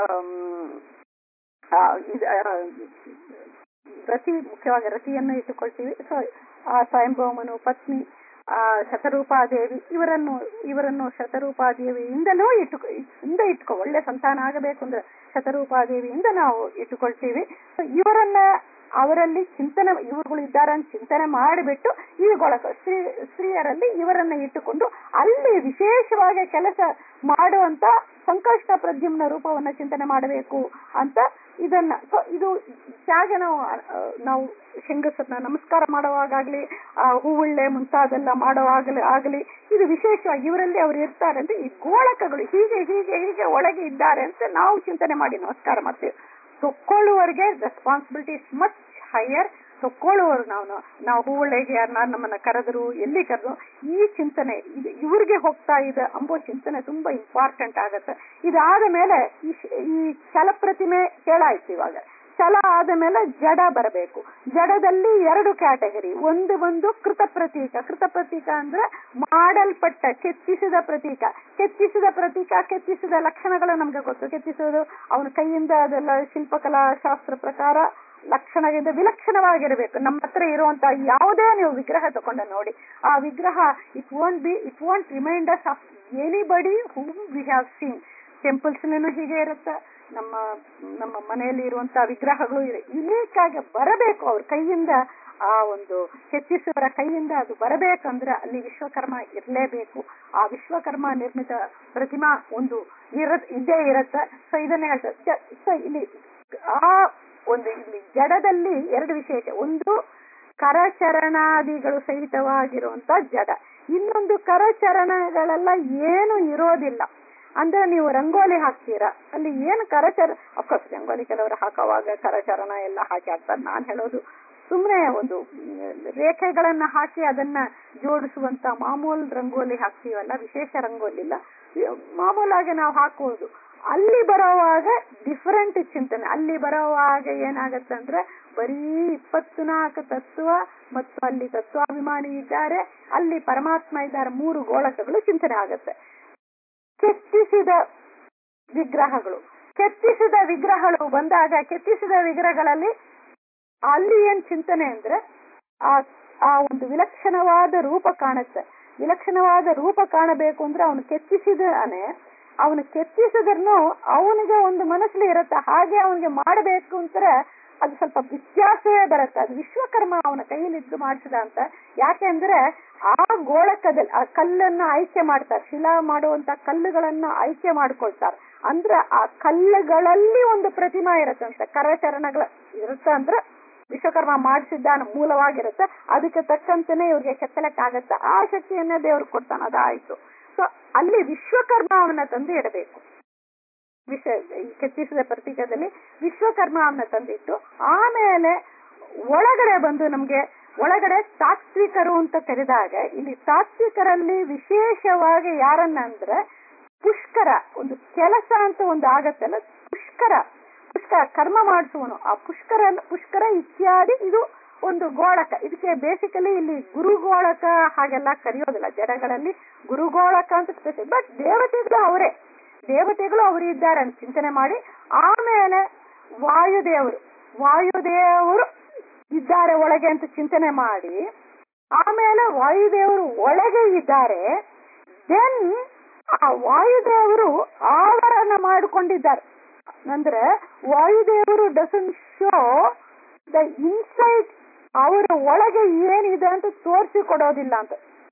ರತಿ ಮುಖ್ಯವಾಗಿ ರತಿಯನ್ನು ಇಟ್ಟುಕೊಳ್ತೀವಿ ಸೊ ಆ ಸ್ವಯಂಭೌಮನು ಪತ್ನಿ ಆ ಶತರೂಪಾದೇವಿ ಇವರನ್ನು ಇವರನ್ನು ಶತರೂಪಾದೇವಿಯಿಂದಲೂ ಇಟ್ಟು ಇಂದ ಇಟ್ಕೊ ಒಳ್ಳೆ ಸಂತಾನ ಆಗಬೇಕು ಅಂದ್ರೆ ಶತರೂಪಾದೇವಿಯಿಂದ ನಾವು ಇಟ್ಟುಕೊಳ್ತೀವಿ ಸೊ ಇವರನ್ನ ಅವರಲ್ಲಿ ಚಿಂತನೆ ಇವುಗಳು ಇದ್ದಾರೆ ಅಂತ ಚಿಂತನೆ ಮಾಡಿಬಿಟ್ಟು ಈಗೊಳಕ ಸ್ತ್ರೀ ಸ್ತ್ರೀಯರಲ್ಲಿ ಇವರನ್ನ ಇಟ್ಟುಕೊಂಡು ಅಲ್ಲಿ ವಿಶೇಷವಾಗಿ ಕೆಲಸ ಮಾಡುವಂತ ಸಂಕಷ್ಟ ಪ್ರದ್ಯುಮ್ನ ರೂಪವನ್ನ ಚಿಂತನೆ ಮಾಡಬೇಕು ಅಂತ ಇದನ್ನ ಸೊ ಇದು ಹೇಗೆ ನಾವು ನಾವು ಹೆಂಗಸರನ್ನ ನಮಸ್ಕಾರ ಮಾಡುವಾಗಲಿ ಆ ಹೂವುಳ್ಳೆ ಮುಂತಾದೆಲ್ಲ ಮಾಡುವಾಗಲಿ ಆಗಲಿ ಇದು ವಿಶೇಷವಾಗಿ ಇವರಲ್ಲಿ ಅವ್ರು ಇರ್ತಾರೆ ಅಂದ್ರೆ ಈ ಗೋಳಕಗಳು ಹೀಗೆ ಹೀಗೆ ಹೀಗೆ ಒಳಗೆ ಇದ್ದಾರೆ ಅಂತ ನಾವು ಚಿಂತನೆ ಮಾಡಿ ನಮಸ್ಕಾರ ಮಾಡ್ತೇವೆ ತಕ್ಕೊಳ್ಳುವವರಿಗೆ ರೆಸ್ಪಾನ್ಸಿಬಿಲಿಟಿ ಇಸ್ ಮಚ್ ಹೈಯರ್ ತಕ್ಕೊಳ್ಳುವರು ನಾವು ನಾವು ಹೂವಳ್ಳೆಗೆ ಯಾರನ್ನ ನಮ್ಮನ್ನ ಕರೆದ್ರು ಎಲ್ಲಿ ಕರೆದ್ರು ಈ ಚಿಂತನೆ ಇದು ಇವ್ರಿಗೆ ಹೋಗ್ತಾ ಇದೆ ಅಂಬೋ ಚಿಂತನೆ ತುಂಬಾ ಇಂಪಾರ್ಟೆಂಟ್ ಆಗತ್ತೆ ಇದಾದ ಮೇಲೆ ಈ ಈ ಚಲ ಪ್ರತಿಮೆ ಕೇಳಾಯ್ತು ಇವಾಗ ಚಲ ಆದ ಮೇಲೆ ಜಡ ಬರಬೇಕು ಜಡದಲ್ಲಿ ಎರಡು ಕ್ಯಾಟಗರಿ ಒಂದು ಒಂದು ಕೃತ ಪ್ರತೀಕ ಕೃತ ಪ್ರತೀಕ ಅಂದ್ರೆ ಮಾಡಲ್ಪಟ್ಟ ಕೆತ್ತಿಸಿದ ಪ್ರತೀಕ ಕೆತ್ತಿಸಿದ ಪ್ರತೀಕ ಕೆತ್ತಿಸಿದ ಲಕ್ಷಣಗಳು ನಮ್ಗೆ ಗೊತ್ತು ಕೆತ್ತಿಸೋದು ಅವನ ಕೈಯಿಂದ ಅದೆಲ್ಲ ಶಿಲ್ಪಕಲಾ ಶಾಸ್ತ್ರ ಪ್ರಕಾರ ಲಕ್ಷಣದಿಂದ ವಿಲಕ್ಷಣವಾಗಿರಬೇಕು ನಮ್ಮ ಹತ್ರ ಇರುವಂತಹ ಯಾವುದೇ ನೀವು ವಿಗ್ರಹ ತಗೊಂಡ ನೋಡಿ ಆ ವಿಗ್ರಹ it won't be it won't reminders of anybody whom we have seen temples ಹೀಗೆ ಇರುತ್ತೆ ನಮ್ಮ ನಮ್ಮ ಮನೆಯಲ್ಲಿ ಇರುವಂತಹ ವಿಗ್ರಹಗಳು ಯುನೀಕ್ ಆಗಿ ಬರಬೇಕು ಅವ್ರ ಕೈಯಿಂದ ಆ ಒಂದು ಕೆತ್ತಿಸುವರ ಕೈಯಿಂದ ಅದು ಬರಬೇಕಂದ್ರೆ ಅಲ್ಲಿ ವಿಶ್ವಕರ್ಮ ಇರಲೇಬೇಕು ಆ ವಿಶ್ವಕರ್ಮ ನಿರ್ಮಿತ ಪ್ರತಿಮಾ ಒಂದು ಇರ ಇದ್ದೇ ಇರತ್ತೆ ಸೊ ಇದನ್ನೇ ಹೇಳ್ತಾರೆ ಸೊ ಇಲ್ಲಿ ಆ ಒಂದು ಇಲ್ಲಿ ಜಡದಲ್ಲಿ ಎರಡು ವಿಶೇಷ ಒಂದು ಕರಚರಣಾದಿಗಳು ಸಹಿತವಾಗಿರುವಂತ ಜಡ ಇನ್ನೊಂದು ಕರಚರಣಗಳೆಲ್ಲ ಏನು ಇರೋದಿಲ್ಲ ಅಂದ್ರೆ ನೀವು ರಂಗೋಲಿ ಹಾಕ್ತೀರಾ ಅಲ್ಲಿ ಏನು ಕರಚರ ಅಫ್ಕೋರ್ಸ್ ರಂಗೋಲಿ ಕೆಲವರು ಹಾಕುವಾಗ ಕರಚರಣ ಎಲ್ಲ ಹಾಕಿ ಹಾಕ್ತಾರೆ ನಾನು ಹೇಳೋದು ಸುಮ್ಮನೆ ಒಂದು ರೇಖೆಗಳನ್ನ ಹಾಕಿ ಅದನ್ನ ಜೋಡಿಸುವಂತ ಮಾಮೂಲು ರಂಗೋಲಿ ಹಾಕ್ತೀವಲ್ಲ ವಿಶೇಷ ರಂಗೋಲಿ ಇಲ್ಲ ಮಾಮೂಲಾಗಿ ನಾವು ಹಾಕುವುದು ಅಲ್ಲಿ ಬರೋವಾಗ ಡಿಫರೆಂಟ್ ಚಿಂತನೆ ಅಲ್ಲಿ ಬರೋವಾಗ ಏನಾಗತ್ತೆ ಅಂದ್ರೆ ಬರೀ ಇಪ್ಪತ್ನಾಲ್ಕು ತತ್ವ ಮತ್ತು ಅಲ್ಲಿ ತತ್ವಾಭಿಮಾನಿ ಇದ್ದಾರೆ ಅಲ್ಲಿ ಪರಮಾತ್ಮ ಇದ್ದಾರೆ ಮೂರು ಗೋಳಕಗಳು ಚಿಂತನೆ ಆಗತ್ತೆ ಕೆತ್ತಿಸಿದ ವಿಗ್ರಹಗಳು ಕೆತ್ತಿಸಿದ ವಿಗ್ರಹಗಳು ಬಂದಾಗ ಕೆತ್ತಿಸಿದ ವಿಗ್ರಹಗಳಲ್ಲಿ ಅಲ್ಲಿ ಏನ್ ಚಿಂತನೆ ಅಂದ್ರೆ ಆ ಆ ಒಂದು ವಿಲಕ್ಷಣವಾದ ರೂಪ ಕಾಣುತ್ತೆ ವಿಲಕ್ಷಣವಾದ ರೂಪ ಕಾಣಬೇಕು ಅಂದ್ರೆ ಅವನು ಕೆತ್ತಿಸಿದಾನೆ ಅವನು ಕೆತ್ತಿಸಿದ್ರೂ ಅವನಿಗೆ ಒಂದು ಮನಸ್ಸಲ್ಲಿ ಇರುತ್ತೆ ಹಾಗೆ ಅವನಿಗೆ ಮಾಡಬೇಕು ಅಂತಾರೆ ಅದು ಸ್ವಲ್ಪ ವ್ಯತ್ಯಾಸವೇ ಬರುತ್ತೆ ಅದು ವಿಶ್ವಕರ್ಮ ಅವನ ಕೈಯಲ್ಲಿದ್ದು ಮಾಡಿಸಿದ ಅಂತ ಯಾಕೆಂದ್ರೆ ಆ ಗೋಳಕದಲ್ಲಿ ಆ ಕಲ್ಲನ್ನ ಆಯ್ಕೆ ಮಾಡ್ತಾರೆ ಶಿಲಾ ಮಾಡುವಂತ ಕಲ್ಲುಗಳನ್ನ ಆಯ್ಕೆ ಮಾಡ್ಕೊಳ್ತಾರೆ ಅಂದ್ರೆ ಆ ಕಲ್ಲುಗಳಲ್ಲಿ ಒಂದು ಪ್ರತಿಮಾ ಇರತ್ತಂತೆ ಕರಚರಣಗಳ ಇರುತ್ತೆ ಅಂದ್ರೆ ವಿಶ್ವಕರ್ಮ ಮಾಡಿಸಿದ್ದಾನ ಮೂಲವಾಗಿರುತ್ತೆ ಅದಕ್ಕೆ ತಕ್ಕಂತೆನೆ ಇವ್ರಿಗೆ ಕೆತ್ತಲಕ್ಕಾಗತ್ತೆ ಆ ಶಕ್ತಿಯನ್ನೇ ದೇವ್ರು ಕೊಡ್ತಾನ ಅದಾಯ್ತು ಸೊ ಅಲ್ಲಿ ವಿಶ್ವಕರ್ಮ ಅವನ ತಂದು ಇಡಬೇಕು ವಿಷ ಕೆತ್ತಿಸಿದ ಪ್ರತೀಕದಲ್ಲಿ ವಿಶ್ವಕರ್ಮ ಅವನ ತಂದಿಟ್ಟು ಆಮೇಲೆ ಒಳಗಡೆ ಬಂದು ನಮ್ಗೆ ಒಳಗಡೆ ತಾತ್ವಿಕರು ಅಂತ ಕರೆದಾಗ ಇಲ್ಲಿ ತಾತ್ವಿಕರಲ್ಲಿ ವಿಶೇಷವಾಗಿ ಯಾರನ್ನ ಅಂದ್ರೆ ಪುಷ್ಕರ ಒಂದು ಕೆಲಸ ಅಂತ ಒಂದು ಆಗತ್ತಲ್ಲ ಪುಷ್ಕರ ಪುಷ್ಕರ ಕರ್ಮ ಮಾಡಿಸುವನು ಆ ಪುಷ್ಕರ ಪುಷ್ಕರ ಇತ್ಯಾದಿ ಇದು ಒಂದು ಗೋಳಕ ಇದಕ್ಕೆ ಬೇಸಿಕಲಿ ಇಲ್ಲಿ ಗುರುಗೋಳಕ ಹಾಗೆಲ್ಲ ಕರೆಯೋದಿಲ್ಲ ಜಡಗಳಲ್ಲಿ ಗುರುಗೋಳಕ ಅಂತ ಸ್ಪೆಷಲ್ ಬಟ್ ದೇವತೆಗಳು ಅವರೇ ದೇವತೆಗಳು ಅವರು ಇದ್ದಾರೆ ಅಂತ ಚಿಂತನೆ ಮಾಡಿ ಆಮೇಲೆ ವಾಯುದೇವರು ವಾಯುದೇವರು ಇದ್ದಾರೆ ಒಳಗೆ ಅಂತ ಚಿಂತನೆ ಮಾಡಿ ಆಮೇಲೆ ವಾಯುದೇವರು ಒಳಗೆ ಇದ್ದಾರೆ ದೆನ್ ಆ ವಾಯುದೇವರು ಆವರಣ ಮಾಡಿಕೊಂಡಿದ್ದಾರೆ ಅಂದ್ರೆ ವಾಯುದೇವರು ಡಸನ್ ಶೋ ದ ಇನ್ಸೈಟ್ ಅವರ ಒಳಗೆ ಏನಿದೆ ಅಂತ ತೋರಿಸಿ ಕೊಡೋದಿಲ್ಲ ಅಂತ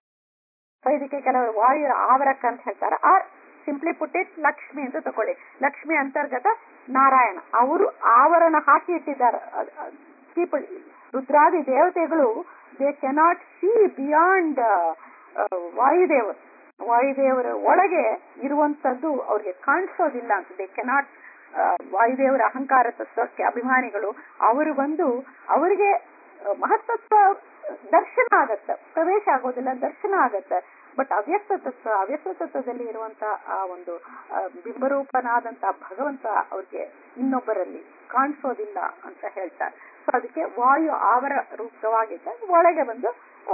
ಇದಕ್ಕೆ ಕೆಲವರು ವಾಯು ಆವರಕ ಅಂತ ಹೇಳ್ತಾರೆ are simply put it Lakshmi ಅಂತ ತಕೊಳ್ಳಿ ಲಕ್ಷ್ಮಿ ಅಂತರ್ಗತ ನಾರಾಯಣ ಅವರು ಆವರಣ ಹಾಕಿ ಇಟ್ಟಿದ್ದಾರೆ ಪೀಪಲ್ ರುದ್ರಾದಿ ದೇವತೆಗಳು ದೇ ಕೆನಾಟ್ ಸಿ ಬಿಯಾಂಡ್ ವಾಯುದೇವರು ವಾಯುದೇವರ ಒಳಗೆ ಇರುವಂತದ್ದು ಅವ್ರಿಗೆ ಕಾಣಿಸೋದಿಲ್ಲ ಅಂತ ದೇ ಕೆನಾಟ್ ವಾಯುದೇವರ ಅಹಂಕಾರ ತತ್ವಕ್ಕೆ ಅಭಿಮಾನಿಗಳು ಅವರು ಬಂದು ಅವರಿಗೆ ಮಹತ್ತತ್ವ ದರ್ಶನ ಆಗತ್ತೆ ಪ್ರವೇಶ ಆಗೋದಿಲ್ಲ ದರ್ಶನ ಆಗತ್ತೆ ಬಟ್ ಅವ್ಯಕ್ತ ತತ್ವ ಅವ್ಯಕ್ತ ತತ್ವದಲ್ಲಿ ಇರುವಂತ ಆ ಒಂದು ಬಿಂಬರೂಪನಾದಂತ ಭಗವಂತ ಅವ್ರಿಗೆ ಇನ್ನೊಬ್ಬರಲ್ಲಿ ಕಾಣಿಸೋದಿಲ್ಲ ಅಂತ ಹೇಳ್ತಾರೆ ಸೊ ಅದಕ್ಕೆ ವಾಯು ಆವರ ರೂಪವಾಗಿದ್ದ ಒಳಗೆ ಬಂದು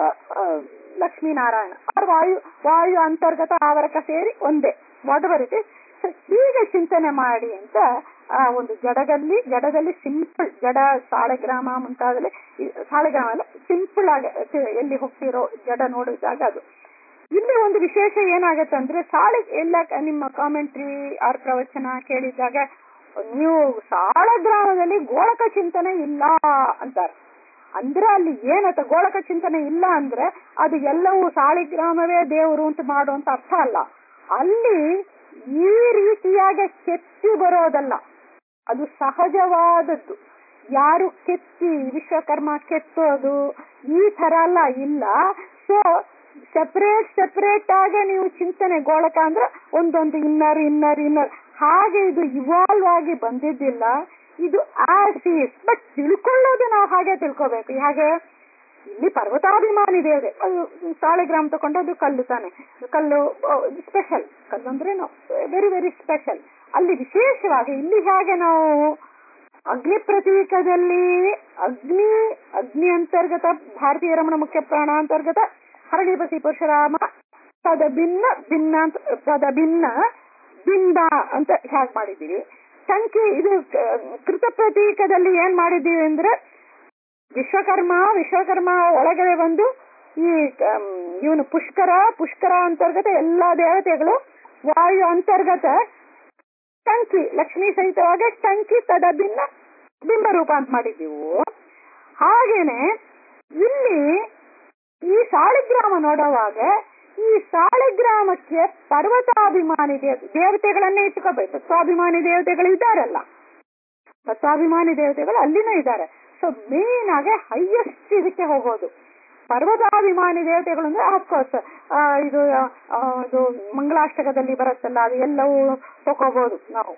ಲಕ್ಷ್ಮೀನಾರಾಯಣ ಅವ್ರ ವಾಯು ವಾಯು ಅಂತರ್ಗತ ಆವರಕ ಸೇರಿ ಒಂದೇ ವಾಟ್ ಬರುತ್ತೆ ಹೀಗೆ ಚಿಂತನೆ ಮಾಡಿ ಅಂತ ಆ ಒಂದು ಜಡದಲ್ಲಿ ಜಡದಲ್ಲಿ ಸಿಂಪಲ್ ಜಡ ಸಾಳೆಗ್ರಾಮ ಮುಂತಾದಲ್ಲಿ ಸಾಳೆಗ್ರಾಮ ಅಲ್ಲ ಸಿಂಪಲ್ ಆಗಿ ಎಲ್ಲಿ ಹೋಗ್ತಿರೋ ಜಡ ನೋಡಿದಾಗ ಅದು ಇಲ್ಲಿ ಒಂದು ವಿಶೇಷ ಏನಾಗತ್ತೆ ಅಂದ್ರೆ ಸಾಳೆ ಎಲ್ಲ ನಿಮ್ಮ ಕಾಮೆಂಟ್ರಿ ಆರ್ ಪ್ರವಚನ ಕೇಳಿದಾಗ ನೀವು ಸಾಳಗ್ರಾಮದಲ್ಲಿ ಗೋಳಕ ಚಿಂತನೆ ಇಲ್ಲ ಅಂತಾರೆ ಅಂದ್ರೆ ಅಲ್ಲಿ ಏನತ್ತ ಗೋಳಕ ಚಿಂತನೆ ಇಲ್ಲ ಅಂದ್ರೆ ಅದು ಎಲ್ಲವೂ ಸಾಳಿಗ್ರಾಮವೇ ದೇವರು ಅಂತ ಮಾಡುವಂತ ಅರ್ಥ ಅಲ್ಲ ಅಲ್ಲಿ ಈ ರೀತಿಯಾಗಿ ಕೆತ್ತಿ ಬರೋದಲ್ಲ ಅದು ಸಹಜವಾದದ್ದು ಯಾರು ಕೆತ್ತಿ ವಿಶ್ವಕರ್ಮ ಕೆತ್ತೋದು ಈ ತರ ಎಲ್ಲ ಇಲ್ಲ ಸೊ ಸೆಪರೇಟ್ ಸೆಪರೇಟ್ ಆಗಿ ನೀವು ಚಿಂತನೆ ಗೋಳಕ ಅಂದ್ರೆ ಒಂದೊಂದು ಇನ್ನರ್ ಇನ್ನರ್ ಇನ್ನರ್ ಹಾಗೆ ಇದು ಇವಾಲ್ವ್ ಆಗಿ ಬಂದಿದ್ದಿಲ್ಲ ಇದು ಆಸೀಸ್ ಬಟ್ ತಿಳ್ಕೊಳ್ಳೋದು ನಾವು ಹಾಗೆ ತಿಳ್ಕೋಬೇಕು ಹಾಗೆ ಇಲ್ಲಿ ಪರ್ವತಾಭಿಮಾನಿ ದೇವತೆ ಅದು ಸಾಳೆಗ್ರಾಮ ತಗೊಂಡದ್ದು ಕಲ್ಲು ತಾನೆ ಕಲ್ಲು ಸ್ಪೆಷಲ್ ಕಲ್ಲು ಅಂದ್ರೆ ವೆರಿ ವೆರಿ ಸ್ಪೆಷಲ್ ಅಲ್ಲಿ ವಿಶೇಷವಾಗಿ ಇಲ್ಲಿ ಹೇಗೆ ನಾವು ಅಗ್ನಿ ಪ್ರತೀಕದಲ್ಲಿ ಅಗ್ನಿ ಅಗ್ನಿ ಅಂತರ್ಗತ ಭಾರತೀಯ ರಮಣ ಮುಖ್ಯ ಪ್ರಾಣ ಅಂತರ್ಗತ ಹರಳಿಪತಿ ಪರಶುರಾಮ ಪದ ಭಿನ್ನ ಭಿನ್ನ ಅಂತ ಪದ ಭಿನ್ನ ಬಿಂಬ ಅಂತ ಹೇಗೆ ಮಾಡಿದ್ದೀವಿ ಸಂಖ್ಯೆ ಇದು ಕೃತ ಪ್ರತೀಕದಲ್ಲಿ ಏನ್ ಮಾಡಿದ್ದೀವಿ ಅಂದ್ರೆ ವಿಶ್ವಕರ್ಮ ವಿಶ್ವಕರ್ಮ ಒಳಗಡೆ ಬಂದು ಈ ಇವನು ಪುಷ್ಕರ ಪುಷ್ಕರ ಅಂತರ್ಗತ ಎಲ್ಲಾ ದೇವತೆಗಳು ವಾಯು ಅಂತರ್ಗತ ಟಂಕಿ ಲಕ್ಷ್ಮೀ ಸಹಿತವಾಗಿ ಟಂಕಿ ತದ ಭಿನ್ನ ಬಿಂಬ ರೂಪ ಅಂತ ಮಾಡಿದ್ದೀವು ಹಾಗೇನೆ ಇಲ್ಲಿ ಈ ಸಾಳಿಗ್ರಾಮ ನೋಡುವಾಗ ಈ ಸಾಳಿಗ್ರಾಮಕ್ಕೆ ಪರ್ವತಾಭಿಮಾನಿ ದೇವ ದೇವತೆಗಳನ್ನೇ ಇಟ್ಕೋಬೇಕು ತತ್ವಾಭಿಮಾನಿ ದೇವತೆಗಳು ಇದ್ದಾರಲ್ಲ ತತ್ವಾಭಿಮಾನಿ ದೇವತೆಗಳು ಅಲ್ಲಿನೂ ಇದ್ದಾರೆ ಸೊ ಮೇನ್ ಆಗಿ ಹೈಯೆಸ್ಟ್ ಇದಕ್ಕೆ ಹೋಗೋದು ಪರ್ವತಾಭಿಮಾನಿ ದೇವತೆಗಳು ಅಂದ್ರೆ ಅಫ್ಕೋರ್ಸ್ ಇದು ಆ, ಇದು ಮಂಗಳಾಷ್ಟಕದಲ್ಲಿ ಬರುತ್ತಲ್ಲ ಅದು ಎಲ್ಲವೂ ತಗೋಬಹುದು ನಾವು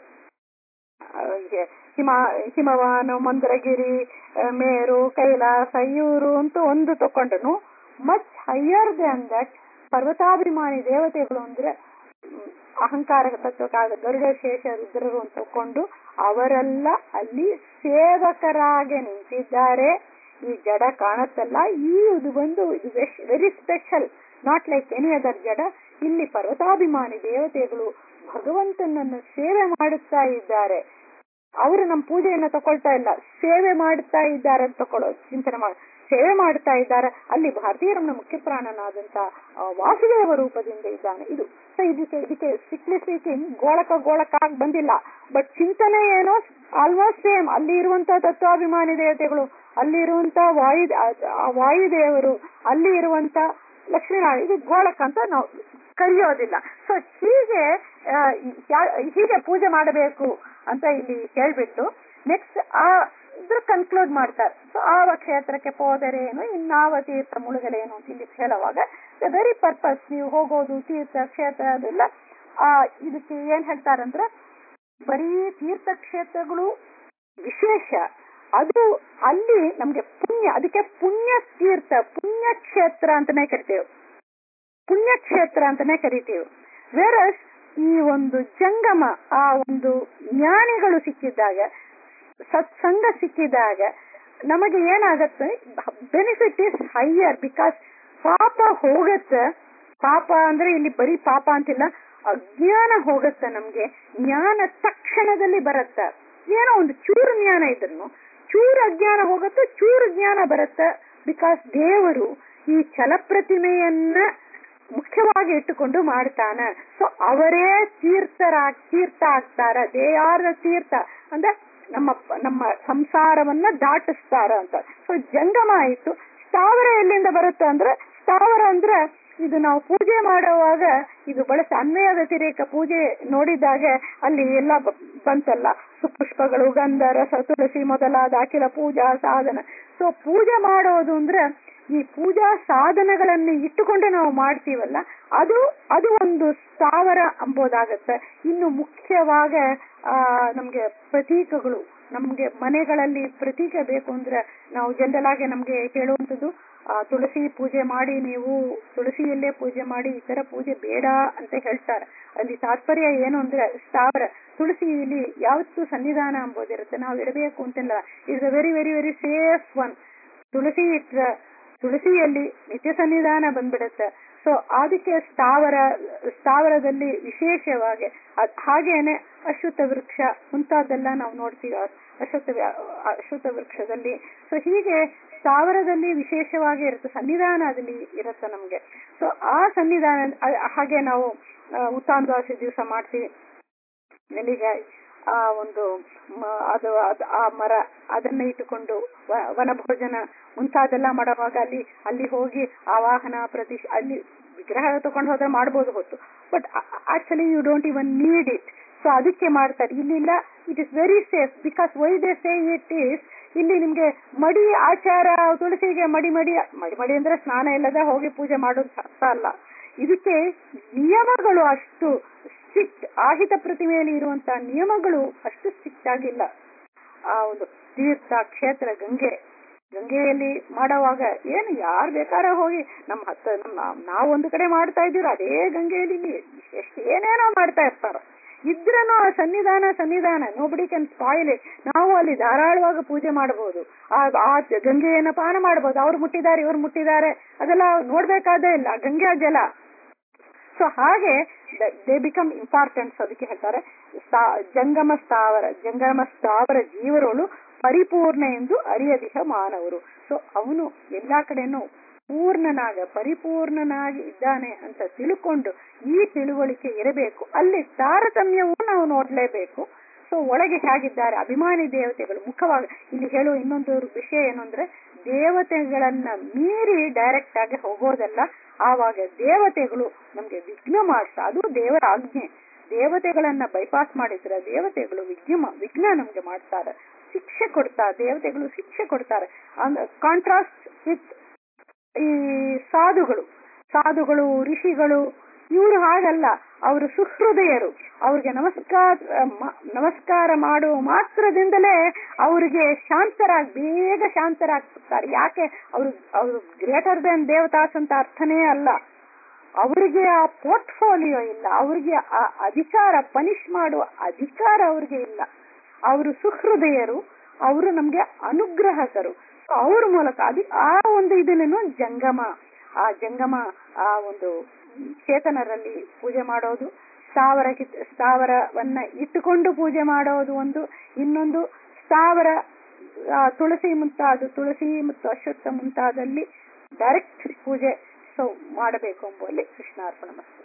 ಆ, ಹೀಗೆ ಹಿಮ ಹಿಮವಾನು ಮಂದರಗಿರಿ ಆ, ಮೇರು ಕೈಲಾಸ ಇವರು ಅಂತ ಒಂದು ತಕೊಂಡ್ರು ಮಚ್ ಹೈಯರ್ ದನ್ ದಟ್ ಪರ್ವತಾಭಿಮಾನಿ ದೇವತೆಗಳು ಅಂದ್ರೆ ಹ್ಮ್, ಅಹಂಕಾರ ತತ್ವಕ್ಕಾಗ ಗರುಡ ಶೇಷ ರುದ್ರರು ಅಂತ ತಕೊಂಡು ಅವರೆಲ್ಲ ಅಲ್ಲಿ ಸೇವಕರಾಗಿ ನಿಂತಿದ್ದಾರೆ ಈ ಜಡ ಕಾಣುತ್ತಲ್ಲ ಈ ಇದು ಬಂದು ಇದು very special not like any other ಜಡ ಇಲ್ಲಿ ಪರ್ವತಾಭಿಮಾನಿ ದೇವತೆಗಳು ಭಗವಂತನನ್ನು ಸೇವೆ ಮಾಡುತ್ತಾ ಇದ್ದಾರೆ ಅವರು ನಮ್ಮ ಪೂಜೆಯನ್ನ ತಗೊಳ್ತಾ ಇಲ್ಲ ಸೇವೆ ಮಾಡುತ್ತಾ ಇದ್ದಾರೆ ಅಂತ ತಕೊಳ್ಳೋ ಚಿಂತನೆ ಮಾಡಿ ಸೇವೆ ಮಾಡ್ತಾ ಇದ್ದಾರೆ ಅಲ್ಲಿ ಭಾರತೀಯರನ್ನ ಮುಖ್ಯ ಪ್ರಾಣನಾದಂತ ಆ, ವಾಸುದೇವ ರೂಪದಿಂದ ಇದ್ದಾನೆ ಇದು ಸೊ ಇದಕ್ಕೆ ಇದಕ್ಕೆ ಸ್ಟ್ರಿಕ್ಟ್ಲಿ ಸ್ಪೀಕಿಂಗ್ ಗೋಳಕ ಗೋಳಕ ಆಗಿ ಬಂದಿಲ್ಲ ಬಟ್ ಚಿಂತನೆ ಏನೋ ಆಲ್ಮೋಸ್ಟ್ ಸೇಮ್ ಅಲ್ಲಿ ಇರುವಂತ ತತ್ವಾಭಿಮಾನಿ ದೇವತೆಗಳು ಅಲ್ಲಿ ಇರುವಂತ ವಾಯು ಆ ವಾಯುದೇವರು ಅಲ್ಲಿ ಇರುವಂತ ಲಕ್ಷ್ಮೀನಾರಾಯಣ ಇದು ಗೋಳಕ ಅಂತ ನಾವು ಕರೆಯೋದಿಲ್ಲ ಸೊ ಹೀಗೆ ಆ, ಯಾ- ಹೀಗೆ ಪೂಜೆ ಮಾಡಬೇಕು ಅಂತ ಇಲ್ಲಿ ಹೇಳ್ಬಿಟ್ಟು ನೆಕ್ಸ್ಟ್ ಆ ಇದ್ರ ಕನ್ಕ್ಲೂಡ್ ಮಾಡ್ತಾರೆ ಸೊ ಆವ ಕ್ಷೇತ್ರಕ್ಕೆ ಹೋದರೇನು ಇನ್ನಾವ ತೀರ್ಥ ಮುಳುಗಲೇನು ಅಂತ ಇಲ್ಲಿ ಹೇಳುವಾಗ ದ ವೆರಿ ಪರ್ಪಸ್ ನೀವು ಹೋಗೋದು ತೀರ್ಥ ಕ್ಷೇತ್ರ ಅದೆಲ್ಲ ಆ ಇದಕ್ಕೆ ಏನ್ ಹೇಳ್ತಾರಂದ್ರೆ ಬರೀ ತೀರ್ಥಕ್ಷೇತ್ರಗಳು ವಿಶೇಷ ಅದು ಅಲ್ಲಿ ನಮ್ಗೆ ಪುಣ್ಯ ಅದಕ್ಕೆ ಪುಣ್ಯ ತೀರ್ಥ ಪುಣ್ಯ ಕ್ಷೇತ್ರ ಅಂತಾನೆ ಕರಿತೇವೆ ಪುಣ್ಯಕ್ಷೇತ್ರ ಅಂತಾನೆ ಕರಿತೀವಿ ವೇರಸ್ ಈ ಒಂದು ಜಂಗಮ ಆ ಒಂದು ಜ್ಞಾನಿಗಳು ಸಿಕ್ಕಿದ್ದಾಗ ಸತ್ಸಂಗ ಸಿಕ್ಕಿದಾಗ ನಮಗೆ ಏನಾಗತ್ತೆ ಬೆನಿಫಿಟ್ ಇಸ್ ಹೈಯರ್ ಬಿಕಾಸ್ ಪಾಪ ಹೋಗತ್ತೆ ಪಾಪ ಅಂದ್ರೆ ಇಲ್ಲಿ ಬರೀ ಪಾಪ ಅಂತಿಲ್ಲ ಅಜ್ಞಾನ ಹೋಗತ್ತೆ ನಮ್ಗೆ ಜ್ಞಾನ ತಕ್ಷಣದಲ್ಲಿ ಬರತ್ತ ಏನೋ ಒಂದು ಚೂರು ಜ್ಞಾನ ಇದ್ರು ಚೂರು ಅಜ್ಞಾನ ಹೋಗುತ್ತೆ ಚೂರು ಜ್ಞಾನ ಬರುತ್ತೆ ಬಿಕಾಸ್ ದೇವರು ಈ ಛಲಪ್ರತಿಮೆಯನ್ನ ಮುಖ್ಯವಾಗಿ ಇಟ್ಟುಕೊಂಡು ಮಾಡ್ತಾನ ಸೊ ಅವರೇ ತೀರ್ಥರ ತೀರ್ಥ ಆಗ್ತಾರ ದೇ ಆರ್ ದ ತೀರ್ಥ ಅಂದ್ರೆ ನಮ್ಮ ನಮ್ಮ ಸಂಸಾರವನ್ನ ದಾಟಿಸ್ತಾರ ಅಂತ ಸೊ ಜಂಗಮ ಆಯ್ತು ಸ್ಥಾವರ ಎಲ್ಲಿಂದ ಬರುತ್ತೆ ಅಂದ್ರೆ ಸ್ಥಾವರ ಅಂದ್ರೆ ಇದು ನಾವು ಪೂಜೆ ಮಾಡುವಾಗ ಇದು ಬಳಸಿ ಅನ್ವಯ ವ್ಯತಿರೇಕ ಪೂಜೆ ನೋಡಿದಾಗ ಅಲ್ಲಿ ಎಲ್ಲ ಬ- ಬಂತಲ್ಲ ಸುಪುಷ್ಪಗಳು ಗಂಧ ರಸ ತುಳಸಿ ಮೊದಲಾದ ಅಖಿಲ ಪೂಜಾ ಸಾಧನ ಸೊ ಪೂಜೆ ಮಾಡೋದು ಅಂದ್ರೆ ಈ ಪೂಜಾ ಸಾಧನಗಳನ್ನು ಇಟ್ಟುಕೊಂಡು ನಾವು ಮಾಡ್ತೀವಲ್ಲ ಅದು ಅದು ಒಂದು ಸ್ಥಾವರ ಅಂಬೋದಾಗತ್ತೆ ಇನ್ನು ಮುಖ್ಯವಾಗ ಆ ನಮ್ಗೆ ಪ್ರತೀಕಗಳು ನಮ್ಗೆ ಮನೆಗಳಲ್ಲಿ ಪ್ರತೀಕ ಬೇಕು ಅಂದ್ರೆ ನಾವು ಜನರಲ್ ಆಗಿ ನಮ್ಗೆ ಹೇಳುವಂಥದ್ದು ಆ, ತುಳಸಿ ಪೂಜೆ ಮಾಡಿ ನೀವು ತುಳಸಿಯಲ್ಲೇ ಪೂಜೆ ಮಾಡಿ ಇತರ ಪೂಜೆ ಬೇಡ ಅಂತ ಹೇಳ್ತಾರೆ ಅಲ್ಲಿ ತಾತ್ಪರ್ಯ ಏನು ಅಂದ್ರೆ ಸ್ಥಾವರ ತುಳಸಿಯಲ್ಲಿ ಯಾವತ್ತು ಸನ್ನಿಧಾನ ಅಂಬೋದಿರುತ್ತೆ ನಾವು ಇಡಬೇಕು ಅಂತಿಲ್ಲ it's a very very very safe one ತುಳಸಿ ಇಟ್ರ ತುಳಸಿಯಲ್ಲಿ ನಿತ್ಯ ಸನ್ನಿಧಾನ ಬಂದ್ಬಿಡುತ್ತೆ ಸೊ ಅದಕ್ಕೆ ಸ್ಥಾವರ ಸ್ಥಾವರದಲ್ಲಿ ವಿಶೇಷವಾಗಿ ಅದ್- ಹಾಗೇನೆ ಅಶ್ವತ್ಥ ವೃಕ್ಷ ಮುಂತಾದೆಲ್ಲ ನಾವು ನೋಡ್ತೀವಿ ಅ- ಅಶ್ವತ್ಥ ವ್ಯ- ಅಶ್ವತ್ಥ ವೃಕ್ಷದಲ್ಲಿ ಸೊ ಹೀಗೆ ಸ್ಥಾವರದಲ್ಲಿ ವಿಶೇಷವಾಗಿ ಇರುತ್ತೆ ಸನ್ನಿಧಾನದಲ್ಲಿ ಇರುತ್ತೆ ನಮ್ಗೆ ಸೊ ಆ ಸನ್ನಿಧಾನ ಅ- ಹಾಗೆ ನಾವು ಉತ್ತಾನ ದ್ವಾಸಿ ದಿವಸ ಮಾಡ್ತೀವಿ ನೆಲ್ಲಿಗಾಯಿ ಆ ಒಂದು ಮ- ಅದು ಅದ್- ಆ ಮರ ಅದನ್ನ ಇಟ್ಟುಕೊಂಡು ವ- ವನಭೋಜನ ಮುಂತಾದೆಲ್ಲ ಮಾಡುವಾಗ ಅಲ್ಲಿ ಅಲ್ಲಿ ಹೋಗಿ ಆವಾಹನ ಪ್ರತಿ ಅಲ್ಲಿ ವಿಗ್ರಹ ತಗೊಂಡು ಹೋದ್ರೆ ಮಾಡ್ಬೋದು ಹೊತ್ತು but actually you don't even need it so ಅದಕ್ಕೆ ಮಾಡ್ತಾರೆ ಇಲ್ಲಿಲ್ಲ it is very safe because why they say it is ಇಲ್ಲಿ ನಿಮ್ಗೆ ಮಡಿ ಆಚಾರ ತುಳಸಿಗೆ ಮಡಿ ಮಡಿ ಮಡಿ ಮಡಿ ಅಂದ್ರೆ ಸ್ನಾನ ಇಲ್ಲದೆ ಹೋಗಿ ಪೂಜೆ ಮಾಡೋದು ಅರ್ಥ ಅಲ್ಲ ಇದಕ್ಕೆ ನಿಯಮಗಳು ಅಷ್ಟು ಸ್ಟ್ರಿಕ್ಟ್ ಆಹಿತ ಪ್ರತಿಮೆಯಲ್ಲಿ ಇರುವಂತಹ ನಿಯಮಗಳು ಅಷ್ಟು ಸ್ಟ್ರಿಕ್ಟ್ ಆಗಿಲ್ಲ ಆ ಒಂದು ತೀರ್ಥ ಕ್ಷೇತ್ರ ಗಂಗೆ ಗಂಗೆಯಲ್ಲಿ ಮಾಡುವಾಗ ಏನು ಯಾರು ಬೇಕಾದ್ರೆ ಹೋಗಿ ನಮ್ಮ ಹತ್ತ ನಮ್ಮ ನಾವು ಒಂದು ಕಡೆ ಮಾಡ್ತಾ ಇದ್ದೀವಿ ಅದೇ ಗಂಗೆಯಲ್ಲಿ ಇಲ್ಲಿ ಎಷ್ಟು ಏನೇನೋ ಮಾಡ್ತಾ ಇರ್ತಾರ ಇದ್ರನು ಆ ಸನ್ನಿಧಾನ ಸನ್ನಿಧಾನ ನೋಬಡಿ ಕ್ಯಾನ್ ಸ್ಪಾಯಿಲ್ ಇಟ್ ನಾವು ಅಲ್ಲಿ ಧಾರಾಳವಾಗಿ ಪೂಜೆ ಮಾಡಬಹುದು ಆ ಆ ಗಂಗೆಯನ್ನ ಪಾನ ಮಾಡಬಹುದು ಅವ್ರು ಮುಟ್ಟಿದ್ದಾರೆ ಇವ್ರು ಮುಟ್ಟಿದ್ದಾರೆ ಅದೆಲ್ಲ ನೋಡ್ಬೇಕಾದೇ ಇಲ್ಲ ಗಂಗೆ ಜಲ ಸೊ ಹಾಗೆ ದೇ ಬಿಕಮ್ ಇಂಪಾರ್ಟೆಂಟ್ಸ್ ಅದಕ್ಕೆ ಹೇಳ್ತಾರೆ ಸ್ಥಾ- ಜಂಗಮ ಸ್ಥಾವರ ಜಂಗಮ ಸ್ಥಾವರ ಜೀವರುಗಳು ಪರಿಪೂರ್ಣ ಎಂದು ಅರಿಯದಿಹ ಮಾನವರು ಸೊ ಅವನು ಎಲ್ಲಾ ಕಡೆನೂ ಪೂರ್ಣನಾಗ ಪರಿಪೂರ್ಣನಾಗಿ ಇದ್ದಾನೆ ಅಂತ ತಿಳ್ಕೊಂಡು ಈ ತಿಳುವಳಿಕೆ ಇರಬೇಕು ಅಲ್ಲಿ ತಾರತಮ್ಯವೂ ನಾವು ನೋಡ್ಲೇಬೇಕು ಸೊ ಒಳಗೆ ಹೇಗಿದ್ದಾರೆ ಅಭಿಮಾನಿ ದೇವತೆಗಳು ಮುಖವಾಗಿ ಇಲ್ಲಿ ಹೇಳುವ ಇನ್ನೊಂದು ವಿಷಯ ಏನು ಅಂದ್ರೆ ದೇವತೆಗಳನ್ನ ಮೀರಿ ಡೈರೆಕ್ಟ್ ಆಗಿ ಹೋಗೋದಲ್ಲ ಆವಾಗ ದೇವತೆಗಳು ನಮ್ಗೆ ವಿಘ್ನ ಮಾಡ್ತಾ ಅದು ದೇವರ ಆಜ್ಞೆ ದೇವತೆಗಳನ್ನ ಬೈಪಾಸ್ ಮಾಡಿದ್ರೆ ದೇವತೆಗಳು ವಿಘ್ನ ವಿಘ್ನ ನಮ್ಗೆ ಮಾಡ್ತಾರೆ ಶಿಕ್ಷೆ ಕೊಡ್ತಾರೆ ದೇವತೆಗಳು ಶಿಕ್ಷೆ ಕೊಡ್ತಾರೆ ಕಾಂಟ್ರಾಸ್ಟ್ ವಿತ್ ಈ ಸಾಧುಗಳು ಸಾಧುಗಳು ಋಷಿಗಳು ಇವರು ಹಾಗಲ್ಲ ಅವರು ಸುಹೃದಯರು ಅವ್ರಿಗೆ ನಮಸ್ಕಾರ ಮ- ನಮಸ್ಕಾರ ಮಾಡುವ ಮಾತ್ರದಿಂದಲೇ ಅವರಿಗೆ ಶಾಂತರಾಗಿ ಬೇಗ ಶಾಂತರಾಗ್ತಾರೆ ಯಾಕೆ ಅವರು ಅವರು ಗ್ರೇಟರ್ ದೆನ್ ದೇವತಾಸ್ ಅಂತ ಅರ್ಥನೇ ಅಲ್ಲ ಅವರಿಗೆ ಆ ಪೋರ್ಟ್ಫೋಲಿಯೋ ಇಲ್ಲ ಅವರಿಗೆ ಆ ಅಧಿಕಾರ ಪನಿಷ್ ಮಾಡುವ ಅಧಿಕಾರ ಅವ್ರಿಗೆ ಇಲ್ಲ ಅವರು ಸುಹೃದಯರು ಅವರು ನಮ್ಗೆ ಅನುಗ್ರಹಕರು ಅವ್ರ ಮೂಲಕ ಅದು ಆ ಒಂದು ಇದನ್ನು ಜಂಗಮ ಆ ಜಂಗಮ ಆ ಒಂದು ಚೇತನರಲ್ಲಿ ಪೂಜೆ ಮಾಡೋದು ಸ್ಥಾವರ ಕಿತ್- ಸ್ಥಾವರವನ್ನ ಇಟ್ಟುಕೊಂಡು ಪೂಜೆ ಮಾಡೋದು ಒಂದು ಇನ್ನೊಂದು ಸ್ಥಾವರ ಆ, ತುಳಸಿ ಮುಂತಾದ ತುಳಸಿ ಮತ್ತು ಅಶ್ವತ್ಥ ಮುಂತಾದಲ್ಲಿ ಡೈರೆಕ್ಟ್ ಪೂಜೆ ಸೊ ಮಾಡಬೇಕು ಎಂಬುವಲ್ಲಿ ಕೃಷ್ಣಾರ್ಪಣ ಮಸ್ತು